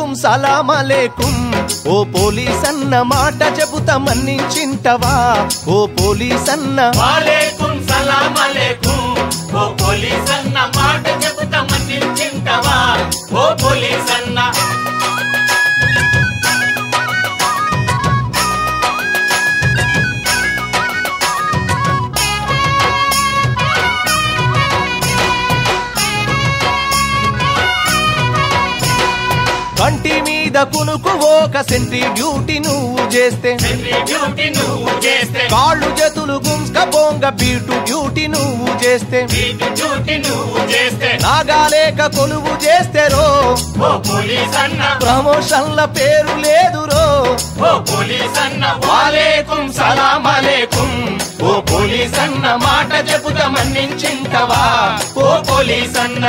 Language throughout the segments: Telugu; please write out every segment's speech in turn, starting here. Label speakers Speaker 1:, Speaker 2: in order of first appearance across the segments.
Speaker 1: వాలేకుం సలాం అలేకుం ఓ పోలీస్ అన్న మాట చెబుతా మన్నించింటవా ఓ పోలీస్ అన్న
Speaker 2: వాలేకుం సలాం అలేకుం ఓ పోలీస్ అన్న మాట చెబుతా మన్నించింటవా ఓ పోలీస్ అన్న
Speaker 1: కంటి మీద కునుకు ఒక సెంట్రీ డ్యూటీ నువ్వు చేస్తే
Speaker 2: సెంట్రీ డ్యూటీ నువ్వు చేస్తే
Speaker 1: కాళ్ళు చేతులు గుంస్క బొంగ బీటు డ్యూటీ నువ్వు చేస్తే
Speaker 2: బీట్ డ్యూటీ నువ్వు చేస్తే
Speaker 1: నాగాలేక కొలువు చేస్తే రో
Speaker 2: ఓ పోలీస్ అన్న
Speaker 1: ప్రమోషన్ల పేరు లేదు రో
Speaker 2: ఓ పోలీస్ అన్న వాలేకుం సలాం అలేకుం ఓ పోలీస్ అన్న మాట చెబుతా మన్నించింటవా ఓ పోలీస్ అన్న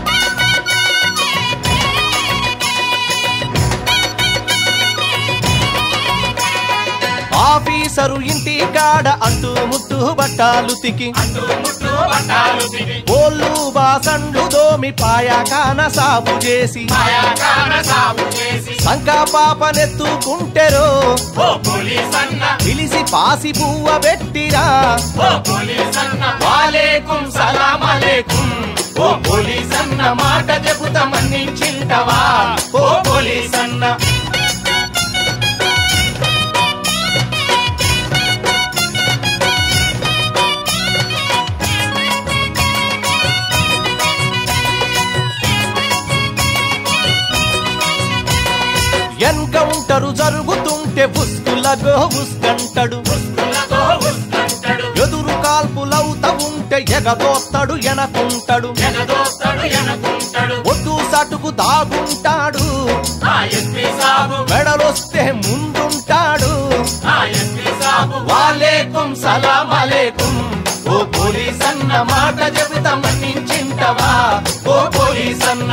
Speaker 1: ఆఫీసరు ఇంటి కాడ అంటూ ముట్టు బట్టాలు తికి
Speaker 2: అంటూ ముట్టు బట్టాలు తిరిగి
Speaker 1: ఓళ్ళు బాసండ్లు దోమి పాయాకాన సాగు చేసి
Speaker 2: మాయాకార సాగు చేసి
Speaker 1: సంకా పాపనెత్తుకుంటెరో
Speaker 2: ఓ పోలీస్ అన్న
Speaker 1: పిలిసి పాసి పువ్వ పెట్టిరా
Speaker 2: ఓ పోలీస్ అన్న వాలేకుం సలాం అలేకుం ఓ పోలీస్ అన్న మాట చెబుతా మన్నించింటవా ఓ పోలీస్ అన్న
Speaker 1: ఎన్కౌంటరు జరుగుతుంటే ఉస్కులగో ఉస్కంటడు
Speaker 2: పుస్తులతో ఉస్కంటాడు
Speaker 1: ఎదురు కాల్పులవుత ఉంటే ఎగదోస్తాడు ఎనకుంటాడు
Speaker 2: ఎగదోస్తాడు ఎనకుంటాడు
Speaker 1: ఒడ్డు సటుకు దాగుంటాడు
Speaker 2: ఆ ఎస్పీ సాబు
Speaker 1: మెడలొస్తే ముందుంటాడు
Speaker 2: ఆ ఎస్పీ సాబు
Speaker 1: వాలేకుం సలాం అలేకుం ఓ పోలీస్ అన్న మాట చెబుతా మన్నించింటవా ఓ పోలీస్ అన్న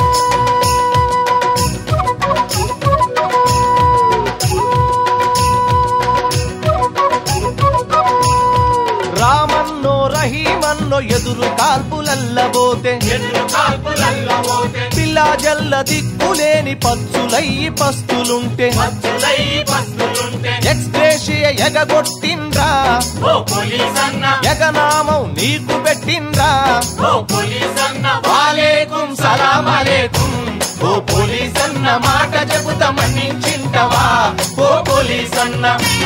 Speaker 1: రామన్నో రహీమన్నో ఎదురు కాల్పులల్లబోతే
Speaker 2: ఎదురు కాల్పులల్ల పోతే
Speaker 1: పిల్ల జల్ల దిక్కులేని పచ్చులయ్యి పస్తులుంటే
Speaker 2: మచ్చులై పస్తులుంటే
Speaker 1: ఎక్స్ప్రెషియ ఎగగొట్టిండ్రా
Speaker 2: ఓ పోలీస్ అన్న
Speaker 1: ఎగనామం నీకు పెట్టిండ్రా
Speaker 2: ఓ పోలీస్ అన్న
Speaker 1: వాలేకుం సలాం అలేకుం ఓ పోలీస్ అన్న మాట చెబుతా మన్నించింటవా ఓ పోలీస్ అన్న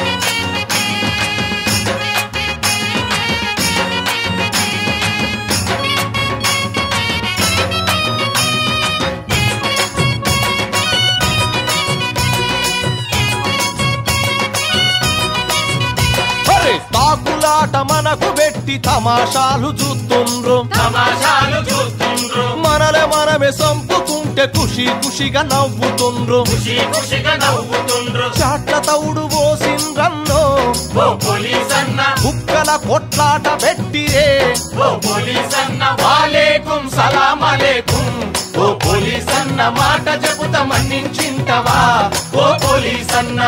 Speaker 1: అరే తాకులాట మనకు పెట్టి తమాషాలు చూస్తుండ్రు
Speaker 2: తమాషాలు చూస్తుండ్రు
Speaker 1: మనలే మనమే సంపుకుంటే ఖుషి ఖుషిగా నవ్వుతుండ్రు
Speaker 2: ఖుషి ఖుషిగా నవ్వుతుండ్రు
Speaker 1: చాట్ల తౌడు పోసిండ్రన్నో
Speaker 2: ఓ పోలీస్ అన్న
Speaker 1: కుక్కల కొట్లాట పెట్టిరే
Speaker 2: ఓ పోలీస్ అన్న వాలేకుం సలాం అలేకుం
Speaker 1: ఓ పోలీస్ అన్న మాట చెబుతా మన్నించింటవా ఓ పోలీస్ అన్న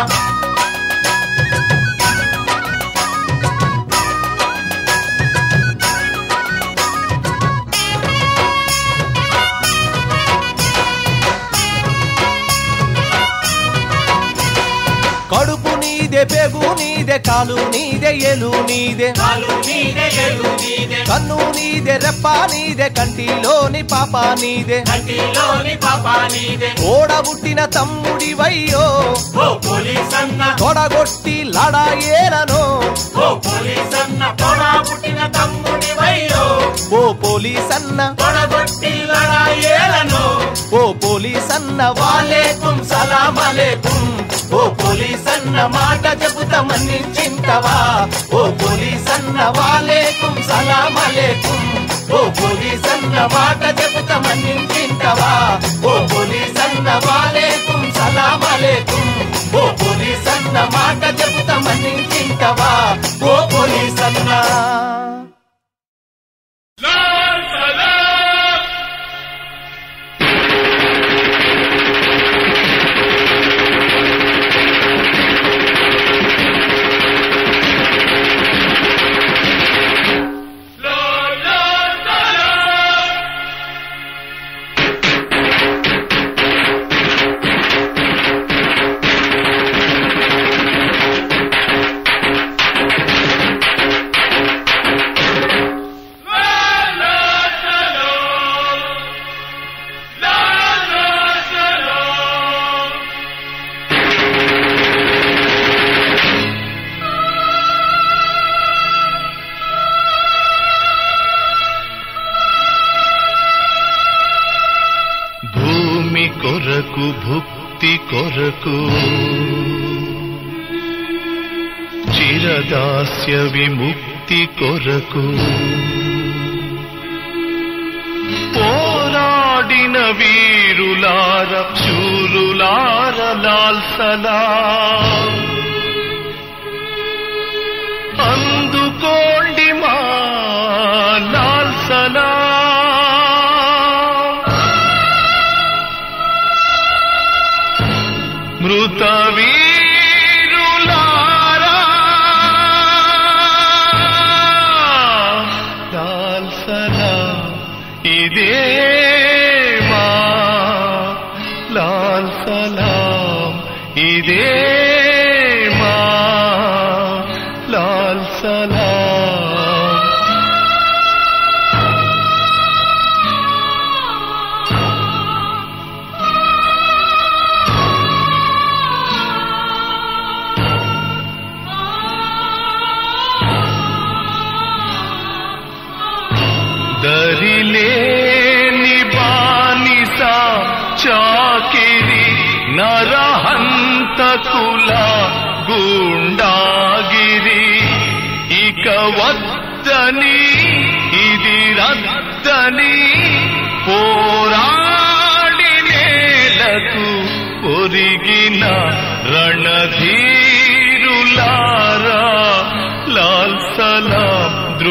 Speaker 1: కడుపు నీదే పెగు నీదే కాలు నీదే ఎలు నీదే
Speaker 2: కాలు నీదే ఎలు నీదే
Speaker 1: కన్ను నీదే రెప్ప నీదే కంటిలోని పాప నీదే
Speaker 2: కంటిలోని పాప నీదే
Speaker 1: ఓడబుట్టిన తమ్ముడివయ్యో
Speaker 2: ఓ పోలీస్ అన్న
Speaker 1: తొడగొట్టి లడాయేలను
Speaker 2: ఓ పోలీస్ అన్న పొడా పుట్టిన తమ్ముడి వయ్యో
Speaker 1: ఓ పోలీస్ అన్న
Speaker 2: తొడగొట్టి లడాయేలను
Speaker 1: ఓ పోలీస్ అన్న వాలేకుం సలాం అలేకుం ఓ పోలీస్ అన్న మాట చెబుతా మన్నించింటవా ఓ పోలీస్ అన్న వాలేకుం సలాం అలేకుం ఓ పోలీస్ అన్న మాట చెబుతా మన్నించింటవా ఓ పోలీస్ అన్న వాలేకుం సలాం అలేకుం ఓ పోలీస్ అన్న మాట చెబుతా మన్నించింటవా ఓ పోలీస్ అన్న
Speaker 3: భుక్తి కొరకు చిరదాస్య విముక్తి కొరకు పోరాడిన వీరులార శూరులార లాల్సలా అందుకోండి మా లాల్సలా మృత వీరులారా లాల్సలా ఇదే మా లాల్ సలాం ఇదే మా లాల్ సలాం దరిలేని బానిస చాకిరి నరహంతకుల గుండాగిరి ఇక వద్దని ఇది రద్దని పోరాడి నేలకు ఒరిగిన రణధీరులారా లాల్ సలాం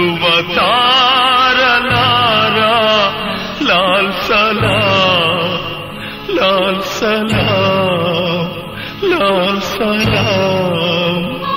Speaker 3: ధ్రువతారలారా లాల్ సలాం లాల్ సలాం లాల్ సలాం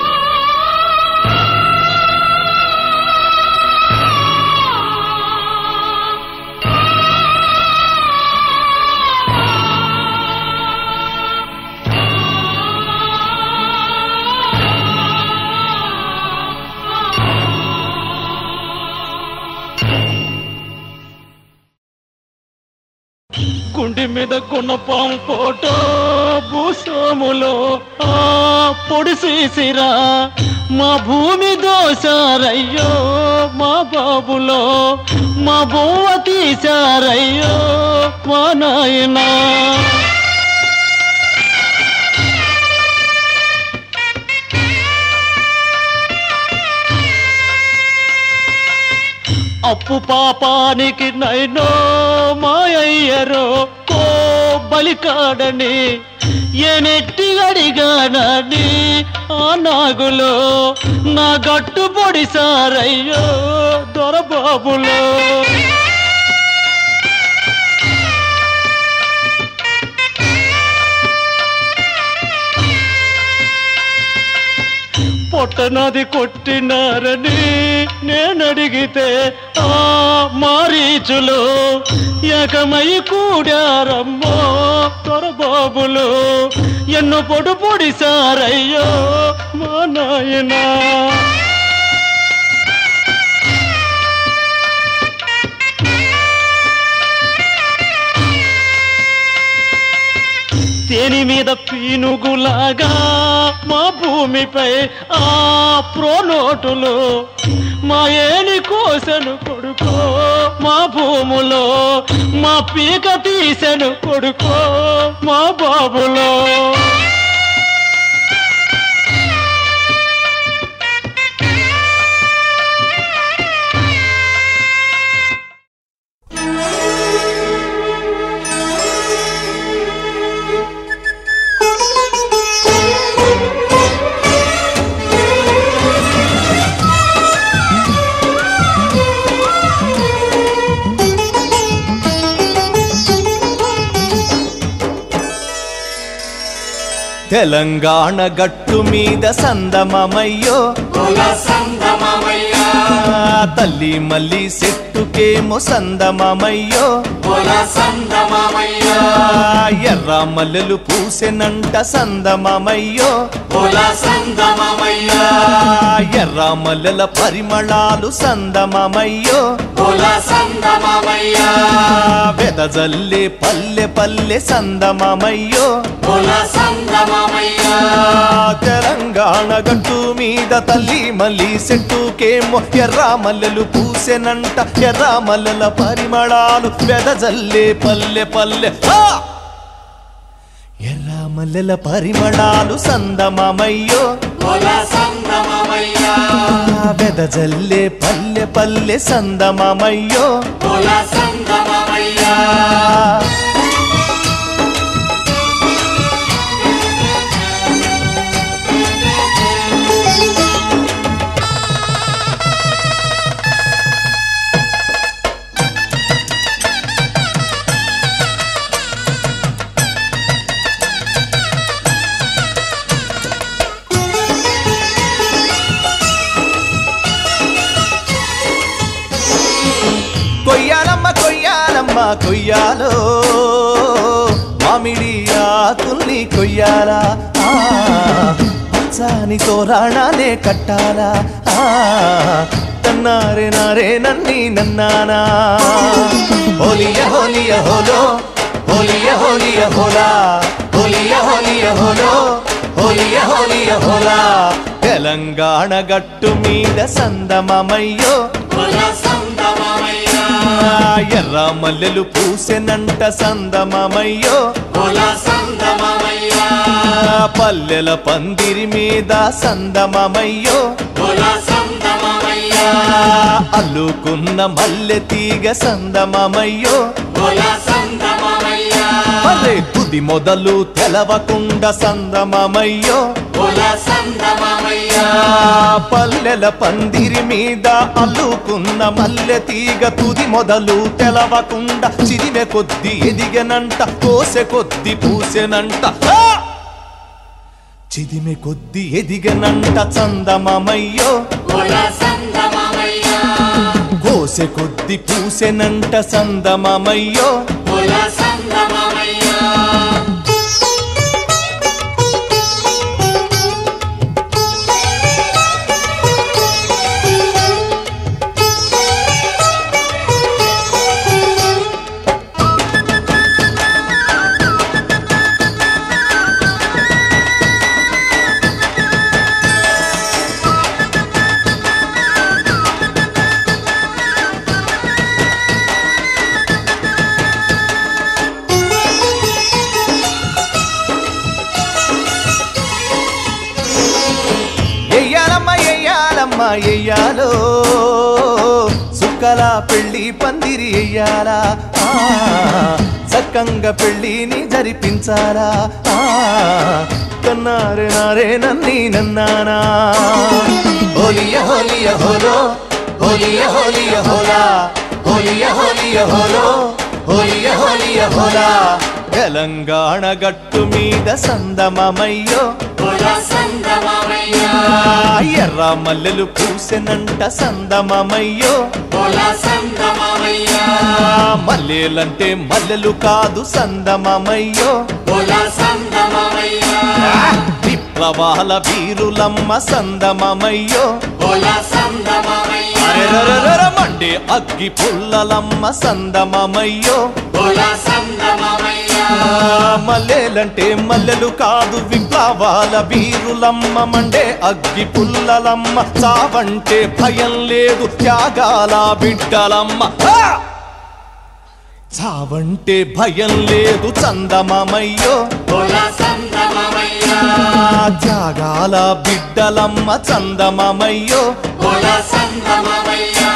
Speaker 4: గుండె మీద గుణపం ఫోటో భూస్వాములో ఆ పొడిసేసిరా మా భూమి దోశారయ్యో మా బాబులో మా బొవ్వ తీశారయ్యో మా నాయనా అప్పు పాపానికి నైనో మాయయ్యరో కో బలికాడని ఎనెట్టి అడిగానని ఆ నాగులో నా గట్టు పొడిసారయ్యో దొరబాబులో పొట్టనది కొట్టినారని నేనడిగితే ఆ మారీచులు ఏకమై కూడారమ్మో తొరబాబులు ఎన్ను పొడు పొడిసారయ్యో మా నాయనా తేని మీద పీనుగులాగా మా భూమిపై ఆ ప్రోనోటులు మా ఏని కోసను కొడుకో మా భూములో మా పీక తీసెను కొడుకో మా బాబులో
Speaker 1: తెలంగాణ గట్టు మీద సందమమయ్యో తల్లి మల్లి చెట్టుకేమో సందమమయ్యో ఎర్ర మల్లెలు పూసెనంట సందమమయ్యో ఎర్ర మల్లెల పరిమళాలు సందమమయ్యో వెదజల్లే పల్లె పల్లె సందమమయ్యో తెలంగాణ గట్టు మీద తల్లి మల్లి చెట్టుకేమో ఎర్ర మల్లెలు పూసెనంట ఎర్ర మల్లెల పరిమళాలు వెదజల్లే పల్లె పల్లె హా! ఎర్ర మల్లెల పరిమళాలు సందమమయ్యో
Speaker 2: పొల సంగమమయ్యా
Speaker 1: వెదజల్లే పల్లె పల్లె సందమమయ్యో
Speaker 2: పొల సంగమమయ్యా
Speaker 1: కొయ్యాలమ్మ కొయ్యాలమ్మ కొయ్యాలో మామిడి ఆకుల్ని కొయ్యాలా ఆ, పచ్చాని తోరాణాలే కట్టాలా ఆ, తన్నారే నారే నన్ని నన్నానా హోలియ హోలియ హోలో హోలియ హోలియ హోలా హోలియ హోలియ హోలో హోలియ హోలియ హోలా తెలంగాణ గట్టు మీద సందమమయ్యో
Speaker 2: పొల సంగమమయ్యా
Speaker 1: ఎర్ర మల్లెలు పూసెనంట సందమమయ్యో
Speaker 2: పొల సంగమమయ్యా
Speaker 1: పల్లెల పందిరి మీద సందమమయ్యో
Speaker 2: పొల సంగమమయ్యా
Speaker 1: అల్లుకున్న మల్లె తీగ సందమమయ్యో
Speaker 2: పొల సంగమమయ్యా
Speaker 1: అరే తుది మొదలు తెలవకుండ సందమమయ్యో
Speaker 2: పొల సంగమమయ్యా
Speaker 1: పల్లెల పందిరి మీద అల్లుకున్న మల్లె తీగ తుది మొదలు తెలవకుండా చిరిమె కొద్ది ఎదిగనంట కోసె కొద్ది పూసెనంట ఆ! చిదిమె కొద్ది ఎదిగనంట చందమమయ్యో
Speaker 2: పొల సంగమమయ్యా
Speaker 1: కోసె కొద్ది పూసెనంట సందమమయ్యో
Speaker 2: పొల సంగమమయ్యా
Speaker 1: ఎయ్యాలమ్మ ఎయ్యాలమ్మ ఎయ్యాలో సుక్కల పెళ్లి పందిరి ఎయ్యాలా ఆ, సక్కంగా పెళ్లిని జరిపించాలా ఆ, కన్నారే నారే నన్ని నన్నానా హోలియ హోలియ హోలో హోలియ హోలియ హోలా హోలియ హోలియ హోలో హోలియ హోలియ హోలా తెలంగాణ గట్టు మీద సందమమయ్యో
Speaker 2: పొల సంగమమయ్యా
Speaker 1: ఎర్ర మల్లెలు పూసెనంట సందమమయ్యో
Speaker 2: పొల సంగమమయ్యా
Speaker 1: మల్లెలంటే మల్లెలు కాదు సందమమయ్యో
Speaker 2: పొల సంగమమయ్యా
Speaker 1: విప్లవాల వీరులమ్మ సందమమయ్యో
Speaker 2: పొల సంగమమయ్యా
Speaker 1: అరెరెరెరెర మండే అగ్గి పుల్లలమ్మ సందమమయ్యో
Speaker 2: పొల సంగమమయ్యా
Speaker 1: మల్లెలంటే మల్లెలు కాదు విప్లవాల వీరులమ్మ మండే అగ్గి పుల్లలమ్మ చావంటే భయం లేదు త్యాగాల బిడ్డలమ్మ ఆ! చావంటే భయం లేదు చందమమయ్యో
Speaker 2: పొల సంగమమయ్యా
Speaker 1: త్యాగాల బిడ్డలమ్మ చందమమయ్యో
Speaker 2: పొల సంగమమయ్యా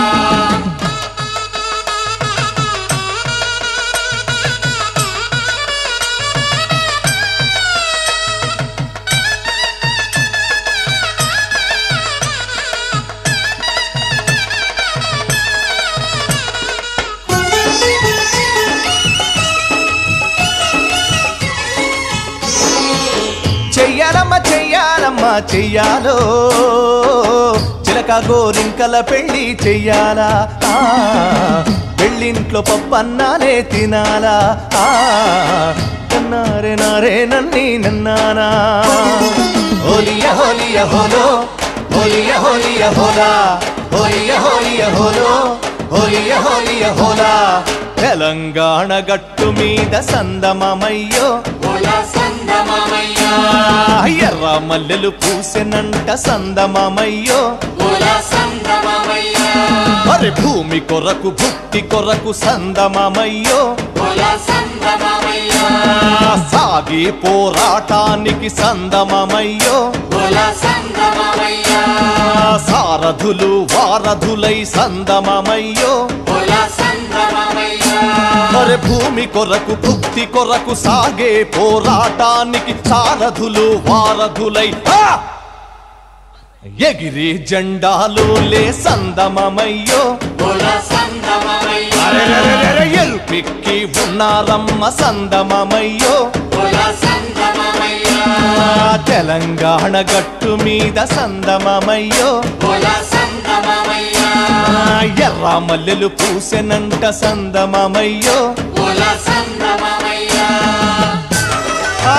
Speaker 1: చెయ్యాలమ్మ చెయ్యాలమ్మ చెయ్యాలో చిలక గోరింకల పెళ్లి చెయ్యాలా ఆ, పెళ్ళింట్లో పప్పన్నానే తినాలా ఆ, కన్నారే నారే నన్ని నన్నానా హోలియ హోలియ హోలో హోలియ హోలియ హోలా హోలియ హోలియ హోలో హోలియ హోలియ హోలా తెలంగాణ గట్టు మీద సందమమయ్యో
Speaker 2: పొల సంగమమయ్యా
Speaker 1: ఎర్ర మల్లెలు పూసెనంట సందమమయ్యో
Speaker 2: పొల సంగమమయ్యా
Speaker 1: మరి భూమి కొరకు భుక్తి కొరకు సందమమయ్యో
Speaker 2: పొల సంగమమయ్యా సందమమయ్యా
Speaker 1: సాగి పోరాటానికి సందమమయ్యో
Speaker 2: కుల సందమమయ్యా
Speaker 1: సారథులు వారధులై సందమమయ్యో
Speaker 2: కుల సందమమయ్యా
Speaker 1: మరి భూమి కొరకు భుక్తి కొరకు సాగే పోరాటానికి సారథులు వారధులై ఆ! ఎగిరి జెండాలు లే సందమమయ్యో
Speaker 2: కుల సందమమయ్యా
Speaker 1: అరెరెరెరెరె ఎరుపెక్కి ఉన్నారమ్మ సందమమయ్యో
Speaker 2: కుల సందమమయ్యా
Speaker 1: ఆ తెలంగాణ గట్టు మీద సందమమయ్యో
Speaker 2: కుల సందమమయ్యా
Speaker 1: ఆ ఎర్ర మల్లెలు పూసెనంట సందమమయ్యో
Speaker 2: కుల సందమమయ్యా
Speaker 1: ఆ!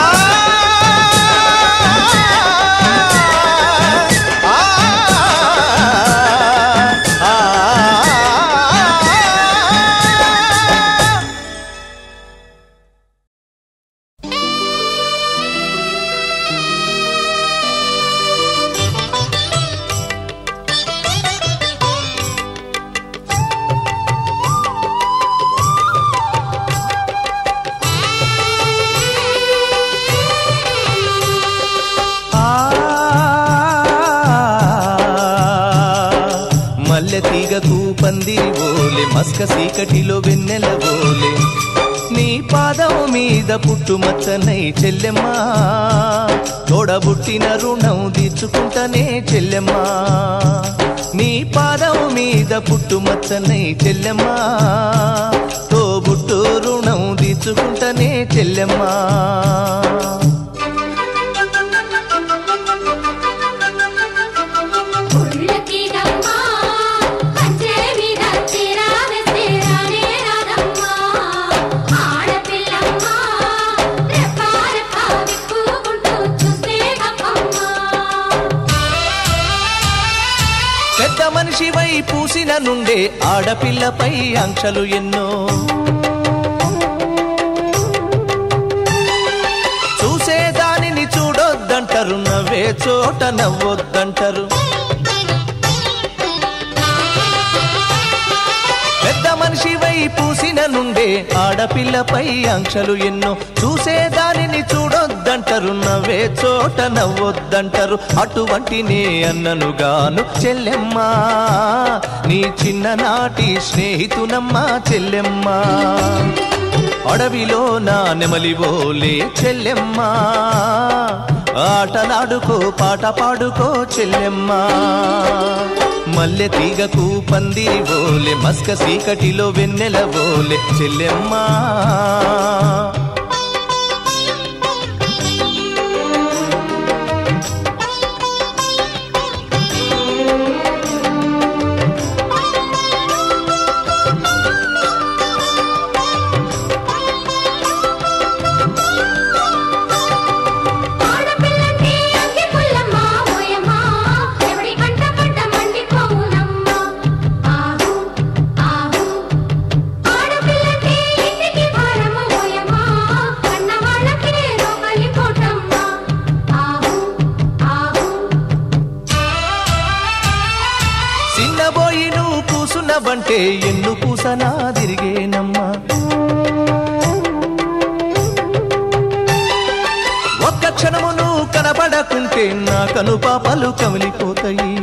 Speaker 1: ఆ! ఆ! మల్లె తీగకు పందిరి ఓలే మస్క సీకటిలో వెన్నెల ఓలే నీ పాదం మీద పుట్టుమచ్చనై చెల్లెమ్మా తోడబుట్టిన రుణం తీర్చుకుంటనే చెల్లెమ్మా నీ పాదం మీద పుట్టుమచ్చనై చెల్లెమ్మా తోబుట్టు రుణం తీర్చుకుంటనే చెల్లెమ్మా
Speaker 5: ఉళ్ళకిరమ్మా కంచె మీద చిరావెస్తే రానే రాదమ్మా ఆడపిల్లమ్మా రెప్ప రెప్ప విప్పుకుంటూ చూస్తే గప్పమ్మా
Speaker 1: పెద్ద మనిషివై పూసిన నుండే ఆడపిల్లపై ఆంక్షలు ఎన్నో చూసే దానిని చూడొద్దంటారు నవ్వే చోట నవ్వొద్దంటారు పెద్ద మనిషివై పూసిన నుండే ఆడపిల్లపై ఆంక్షలు ఎన్నో చూసే దానిని చూడొద్దంటారు నవ్వే చోట నవ్వొద్దంటారు అటువంటి నే అన్ననుగాను చెల్లెమ్మా నీ చిన్ననాటి స్నేహితునమ్మా చెల్లెమ్మా అడవిలో నా నెమలివోలే చెల్లెమ్మా ఆటలాడుకో పాట పాడుకో చెల్లెమ్మా మల్లె తీగకు పందిరి ఓలే మస్క సీకటిలో వెన్నెల ఓలే చెల్లెమ్మా
Speaker 5: ఆడపిల్లంటే అంగి పుల్లమ్మా ఓయమ్మా ఎవడి కంట పడ్డ మండిపోవునమ్మా ఆహు ఆహు ఆడపిల్లంటే ఇంటికి భారము ఓయమ్మా కన్న వాళ్ళకి రోకలి కోటమ్మా ఆహు ఆహు
Speaker 1: చిన్నబోయి నువ్వు కూసున్నవంటే ఎన్ను కూసనా తిరిగేనమ్మా ఒక్క క్షణము నువ్వు కనబడకుంటే నా కను పాపలు కమిలిపోతాయి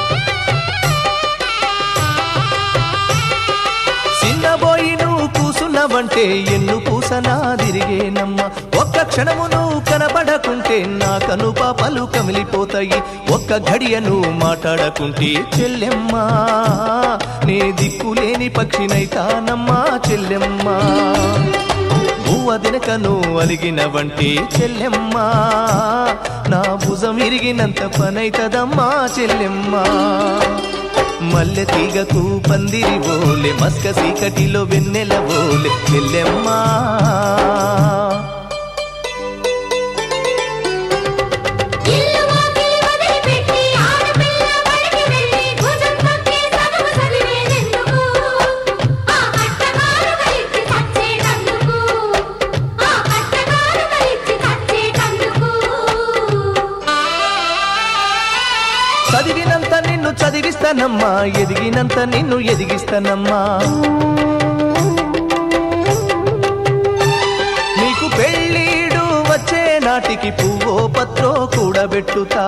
Speaker 1: చిన్నబోయి నువ్వు కూసున్నవంటే ఎన్ను పూసనా తిరిగేనమ్మా ఒక్క క్షణము నువ్వు కనబడకుంటే నా కను పాపలు కమిలిపోతాయి ఒక్క గడియ నువ్వు మాట్లాడకుంటే చెల్లెమ్మా నే దిక్కులేని పక్షినైతానమ్మా చెల్లెమ్మా భూవ దినకను అలిగిన వంటి చెల్లెమ్మా నా భుజం ఇరిగినంత పనైతదమ్మా చెల్లెమ్మా మల్లె తీగకు పందిరి ఓలే మస్క సీకటిలో వెన్నెల ఓలే చెల్లెమ్మా
Speaker 5: ఇల్లు వాకిలి వదిలిపెట్టి ఆడపిల్ల బడికి వెళ్ళి భుజం తొక్కి చదువు చదివేదెందుకు ఆ కట్టకారు కలిసి చచ్చేటందుకు ఆ కట్టకారు కలిసి చచ్చేటందుకు
Speaker 1: చదివినంత నిన్ను చదివిస్తానమ్మా ఎదిగినంత నిన్ను ఎదిగిస్తానమ్మా నీ నాటికి పువ్వో పత్రో కూడబెట్టుతా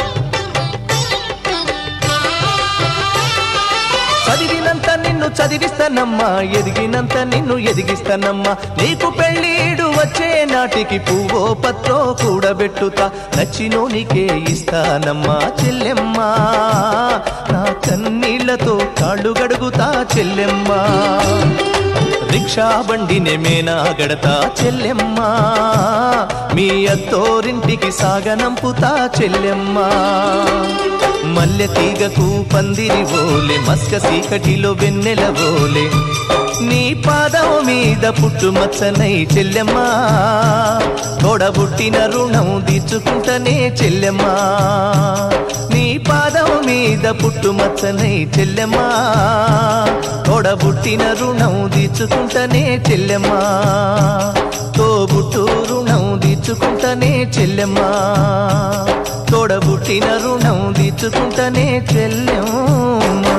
Speaker 1: చదివినంత నిన్ను చదివిస్తానమ్మా ఎదిగినంత నిన్ను ఎదిగిస్తానమ్మా నీకు పెళ్ళీడు వచ్చే నాటికి పువ్వో పత్రో కూడబెట్టుతా నచ్చినోనికే ఇస్తానమ్మా చెల్లెమ్మా నా కన్నీళ్లతో కాళ్ళు గడుగుతా చెల్లెమ్మా రిక్షా బండినే మేనా గడతా చెల్లెమ్మా మీ అత్తోరింటికి సాగనంపుతా చెల్లెమ్మా మల్లె తీగకు పందిరి ఓలే మస్క సీకటిలో వెన్నెల ఓలే నీ పాదం మీద పుట్టుమచ్చనై చెల్లెమ్మా తోడబుట్టిన రుణం తీర్చుకుంటనే చెల్లెమ్మా నీ పాదం మీద పుట్టుమచ్చనై చెల్లెమ్మా తోడబుట్టిన రుణం తీర్చుకుంటనే చెల్లెమ్మా తోబుట్టు రుణం తీర్చుకుంటనే చెల్లెమ్మా తోడబుట్టిన రుణం తీర్చుకుంటనే చెల్లెమ్మా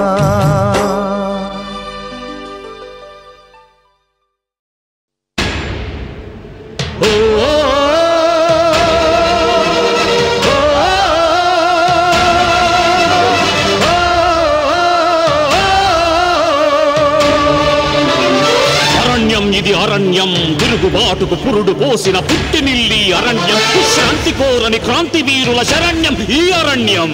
Speaker 4: అరణ్యం ఇది అరణ్యం తిరుగుబాటుకు పురుడు పోసిన పుట్టినిల్లి అరణ్యం శాంతి కోరని క్రాంతి వీరుల శరణ్యం ఈ అరణ్యం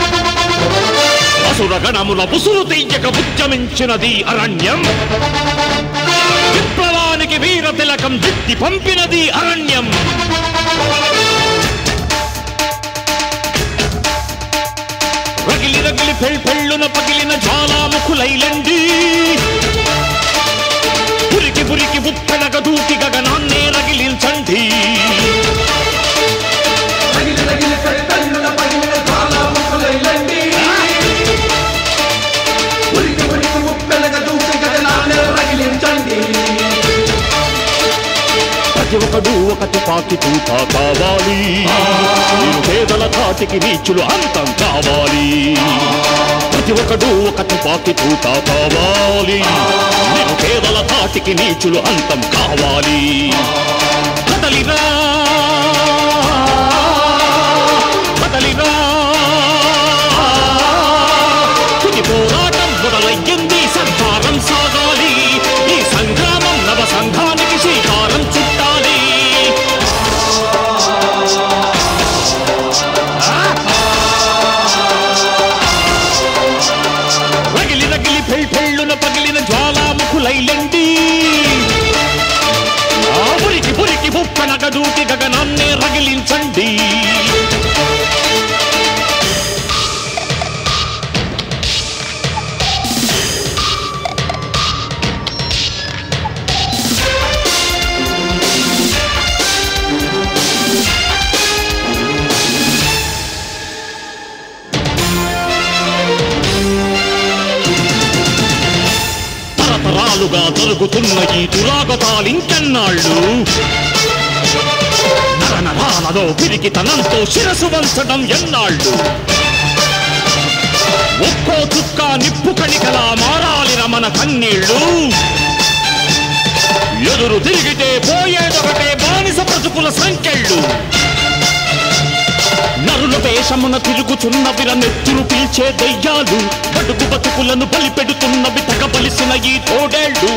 Speaker 4: అసుర గణముల పుసులు తీయక ఉద్యమించినది అరణ్యం విప్లవానికి వీర తిలకం దిద్ది పంపినది అరణ్యం రగిలి రగిలి పెళ్ పెళ్ళున పగిలిన జ్వాలాముఖులైలండి పురికి పురికి ఉప్పెనగ దూకి గగనాన్నే రగిలించండి ప్రతి ఒక్కడు ఒక తుపాకి తూపా కావాలి మీరు పేదల తాటికి నీచులు అంతం కావాలి ప్రతి ఒక్కడు ఒక తుపాకి తూపా కావాలి మీరు పేదల తాటికి నీచులు అంతం కావాలి కదలిరా కదలిరా తుది పోరాటం మొదలయ్యింది సంహారం సాగాలి ఈ సంగ్రామం నవ సంఘానికి శ్రీకారం చుట్టాలి రగిలి రగిలి పెళ్ పెళ్ళున పగిలిన జ్వాలాముఖులైలండి ఆ పురికి పురికి బుక్కనగ దూకి గగనాన్నే రగిలించండి తరతరాలుగా జరుగుతున్న ఈ దురాగతాలు ఇంకెన్నాళ్ళు నరనరాలలో పిరికితనంతో శిరసు వంచడం ఎన్నాళ్ళు ఒక్కో చుక్క నిప్పు కణికలా మారాలిన మన కన్నీళ్ళు ఎదురు తిరిగితే పోయేదొకటే బానిస బ్రతుకుల సంకెళ్ళు నరుల వేషమున తిరుగుచున్నవిర నెత్తురు పీల్చే దయ్యాలు బడుగు బతుకులను బలిపెడుతున్నవి తగబలిసిన ఈ తోడేళ్ళు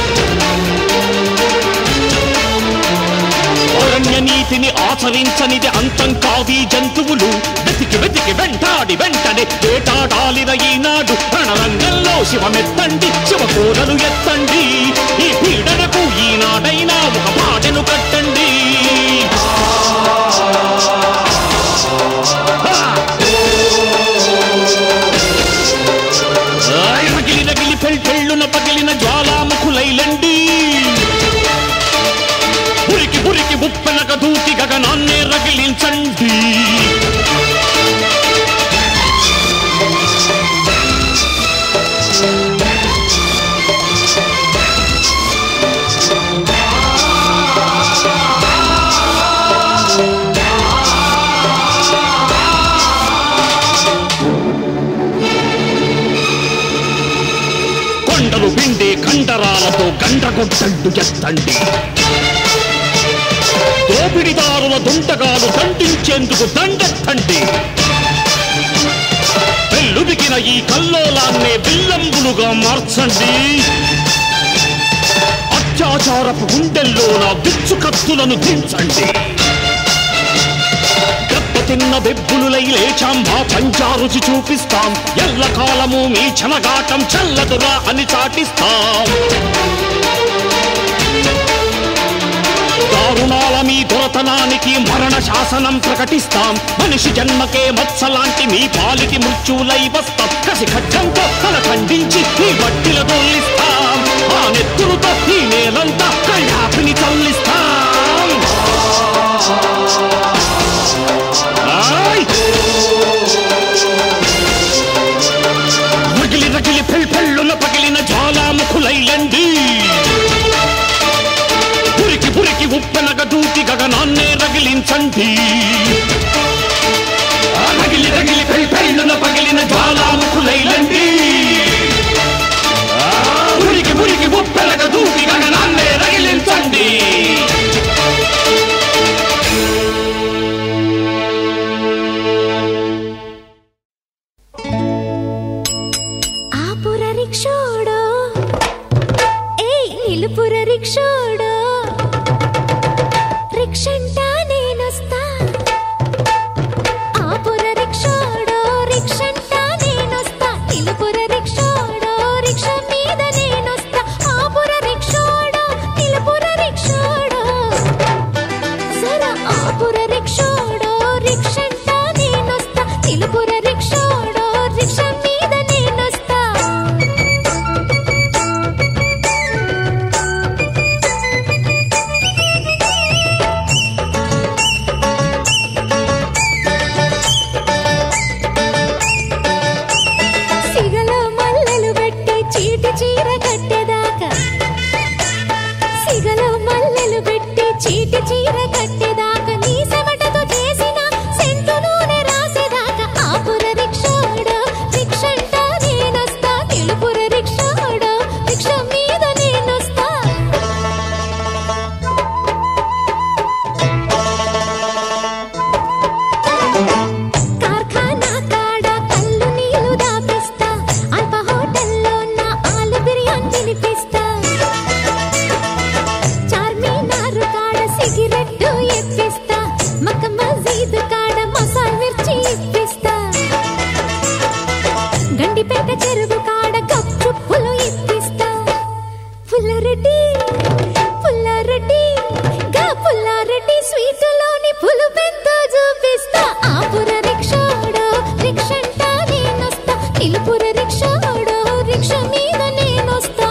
Speaker 4: అరణ్య నీతిని ఆచరించనిది అంతం కావి జంతువులు వెతికి వెతికి వెంటాడి వెంటనే వేటాడాలిన ఈనాడు రణరంగంలో శివమెత్తండి శివకూరలు ఎత్తండి ఈ పీడనకు ఈనాడైనా ఒక పాటను కట్టండి ఆయ్ రగిలి రగిలి పెళ్ పెళ్ళున పగిలిన జ్వాలాముఖులైలండి పురికి పురికి ఉప్పెనక దూకి గగనాన్నే రగిలించండి కొండలు పిండే కండరాలతో గండ్రగొడ్డళ్ళు ఎత్తండి దోపిడిదారుల దుంటగాలు దండించేందుకు దండెత్తండి పెళ్ళుబికిన ఈ కల్లోలాన్నే విల్లంబులుగా మార్చండి అత్యాచారపు గుండెల్లో నా విచ్చు కత్తులను దించండి దెబ్బతిన్న బెబ్బులులై లేచాం మా పంచారుచి చూపిస్తాం ఎల్లకాలము మీ చెలగాటం చల్లదురా అని చాటిస్తాం దారుణాల మీ దొరతనానికి మరణ శాసనం ప్రకటిస్తాం మనిషి జన్మకే మత్సలాంటి మీ పాలిటి మృత్యువులై వస్తాం కసి ఖడ్గంతో తల ఖండించి ఈ బట్టిల దొల్లిస్తాం ఆ నెత్తురుతో ఈ నేలంతా కళ్ళాపిని చల్లిస్తాం ఆయ్! రగిలి రగిలి పెళ్ పెళ్ళున పగిలిన జ్వాలాముఖులైలండి పురికి పురికి ఉప్పెనగ దూకి గగనాన్నే రగిలించండి ఆ రగిలి రగిలి పెళ్ పెళ్ళున పగిలిన జ్వాలాముఖులైలండి ఆ పురికి పురికి ఉప్పెనగ దూకి గగనాన్నే రగిలించండి
Speaker 5: ఆపుర రిక్షోడో ఏయ్ నిలుపుర రిక్షోడో రిక్షంటా నేనొస్తా ఆపుర రిక్షోడో రిక్షంటా నేనొస్తా నిలుపుర రిక్షోడో రిక్ష మీద నేనొస్తా ఆపుర రిక్షోడో నిలుపుర రిక్షోడో సరా ఆపుర రిక్షోడో రిక్షంటా నేనొస్తా నిలుపుర రిక్షోడో రిక్ష మీద నేనొస్తా సిగలో మల్లెలు పెట్టి చీటి చీర కట్టేదాకా సిగలో మల్లెలు పెట్టి చీటి చీర కట్టేదాకా నీ చెమటతో చేసిన సెంటు నూనె రాసేదాకా ఆపుర రిక్షాడో రిక్షంట నేనొస్తా తెలుపుర రిక్షాడో రిక్ష మీద నేనొస్తా కార్ఖానా కాడ కళ్ళు నీళ్లు దాపిస్తా అల్ప హోటల్లో నా ఆలు బిర్యానీ తినిపిస్తా చార్మినార్ కాడ సిగరెట్టు ఎప్పిస్తా మక్క మసీద్ కాడ మసాల్ మిర్చి ఇప్పిస్తా గండిపేట చెరువు కాడ గప్చుప్పులు ఇప్పిస్తా పుల్లారెడ్డి పుల్లారెడ్డి గా పుల్లారెడ్డి స్వీటులోని పులుపెంతో చూపిస్తా ఆపుర రిక్షాడో రిక్షంట నేనొస్తా నిలుపుర రిక్షాడో రిక్ష మీద నేనొస్తా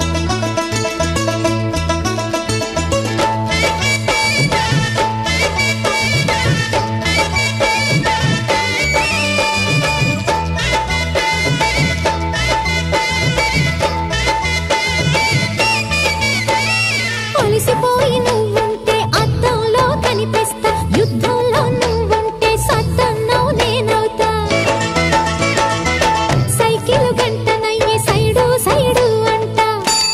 Speaker 5: అలిసిపోయి నువ్వుంటే అద్దంలో కనిపిస్తా యుద్ధంలో నువ్వుంటే సద్దన్నం నేనవుతా సైకిల్ గంటనయ్యే సైడు సైడు అంటా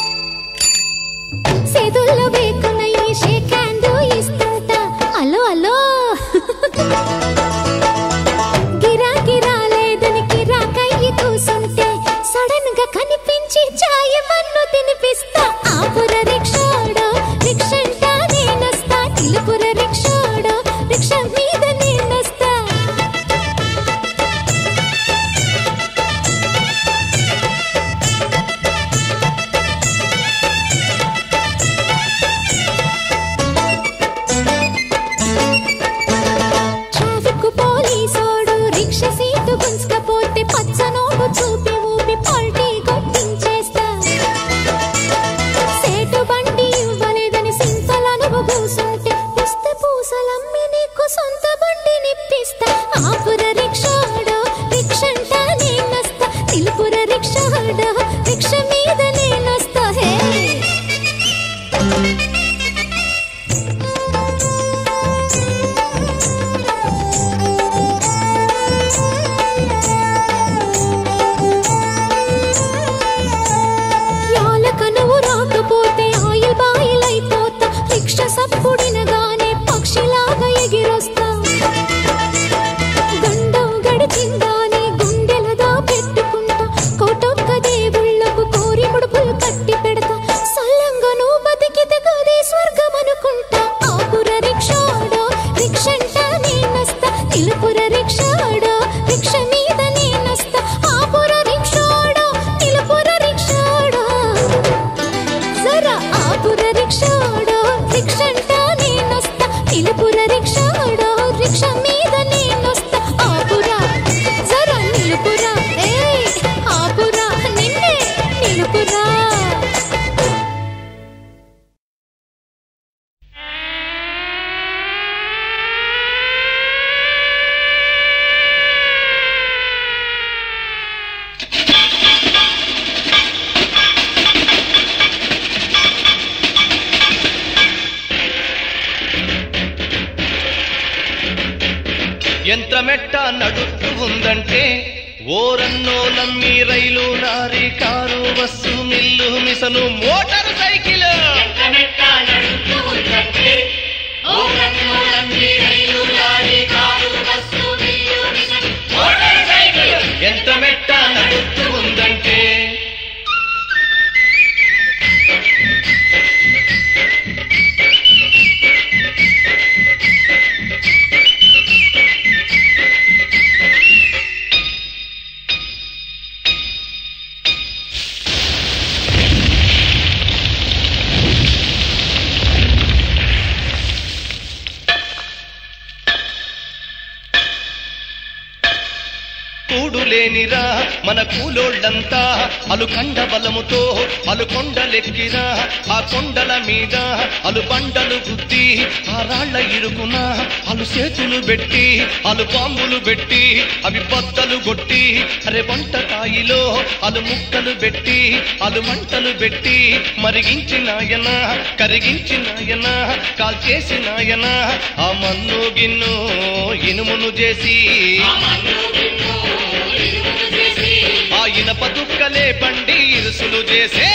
Speaker 5: సెదుల్లో వేకునయ్యే షేక్ హ్యాండ్ ఇస్తుంటా అలో అలో గిరాకీ రాలేదని గిరాకయ్యి కూసుంటే సడన్ గా కనిపించి చాయ్ మన్ను తినిపిస్తా ఆపుర రిక్షాడో రిక్షంట నేనొస్తా నిలుపుర రిక్షాడో రిక్ష మీద నేనొస్తా ట్రాఫిక్ పోలీసోడు రిక్ష సీటు గుంజకపోతే పచ్చనోడు చూపి ఊపి పల్టీ కొట్టించేస్తా సేటు బండి ఇవ్వలేదని సింతలను కూసుంటే పుస్త పూసలమ్మి నీకు సొంత బండి నిప్పిస్తా ఆపుర రిక్షాడో రిక్షంట నేనొస్తా నిలుపుర రిక్షాడో రిక్ష మీద నేనొస్తా హే యాలక నువ్వు రాకపోతే ఆయిల్ బాయిల్ అయిపోతా రిక్ష సప్పుడినగానే పక్ష
Speaker 2: యంత్రమెట్ట నడుస్తూ ఉందంటే ఓరన్నోలమ్మి rail lorry car bus mill మిసను మోటార్ సైకిల్ ఎంత మెట్ట నడుస్తూ ఉందంటే కూడు లేనిరా మన కూలోళ్ళంతా అలు కండ బలముతో అలు కొండలెక్కిరా ఆ కొండల మీద అలు బండలు గుద్ది ఆ రాళ్ల ఇరుకున అలు చేతులు పెట్టి అలు పాంబులు పెట్టి అవి బద్దలు కొట్టి అరే వంటకాయిలో అలు ముక్కలు పెట్టి అలు మంటలు పెట్టి మరిగించినాయన కరిగించినాయన కాల్చేసినాయన ఆ మన్ను గిన్ను ఇనుమును చేసి ఆ ఇనప దుక్కలే బండి ఇరుసులు చేసే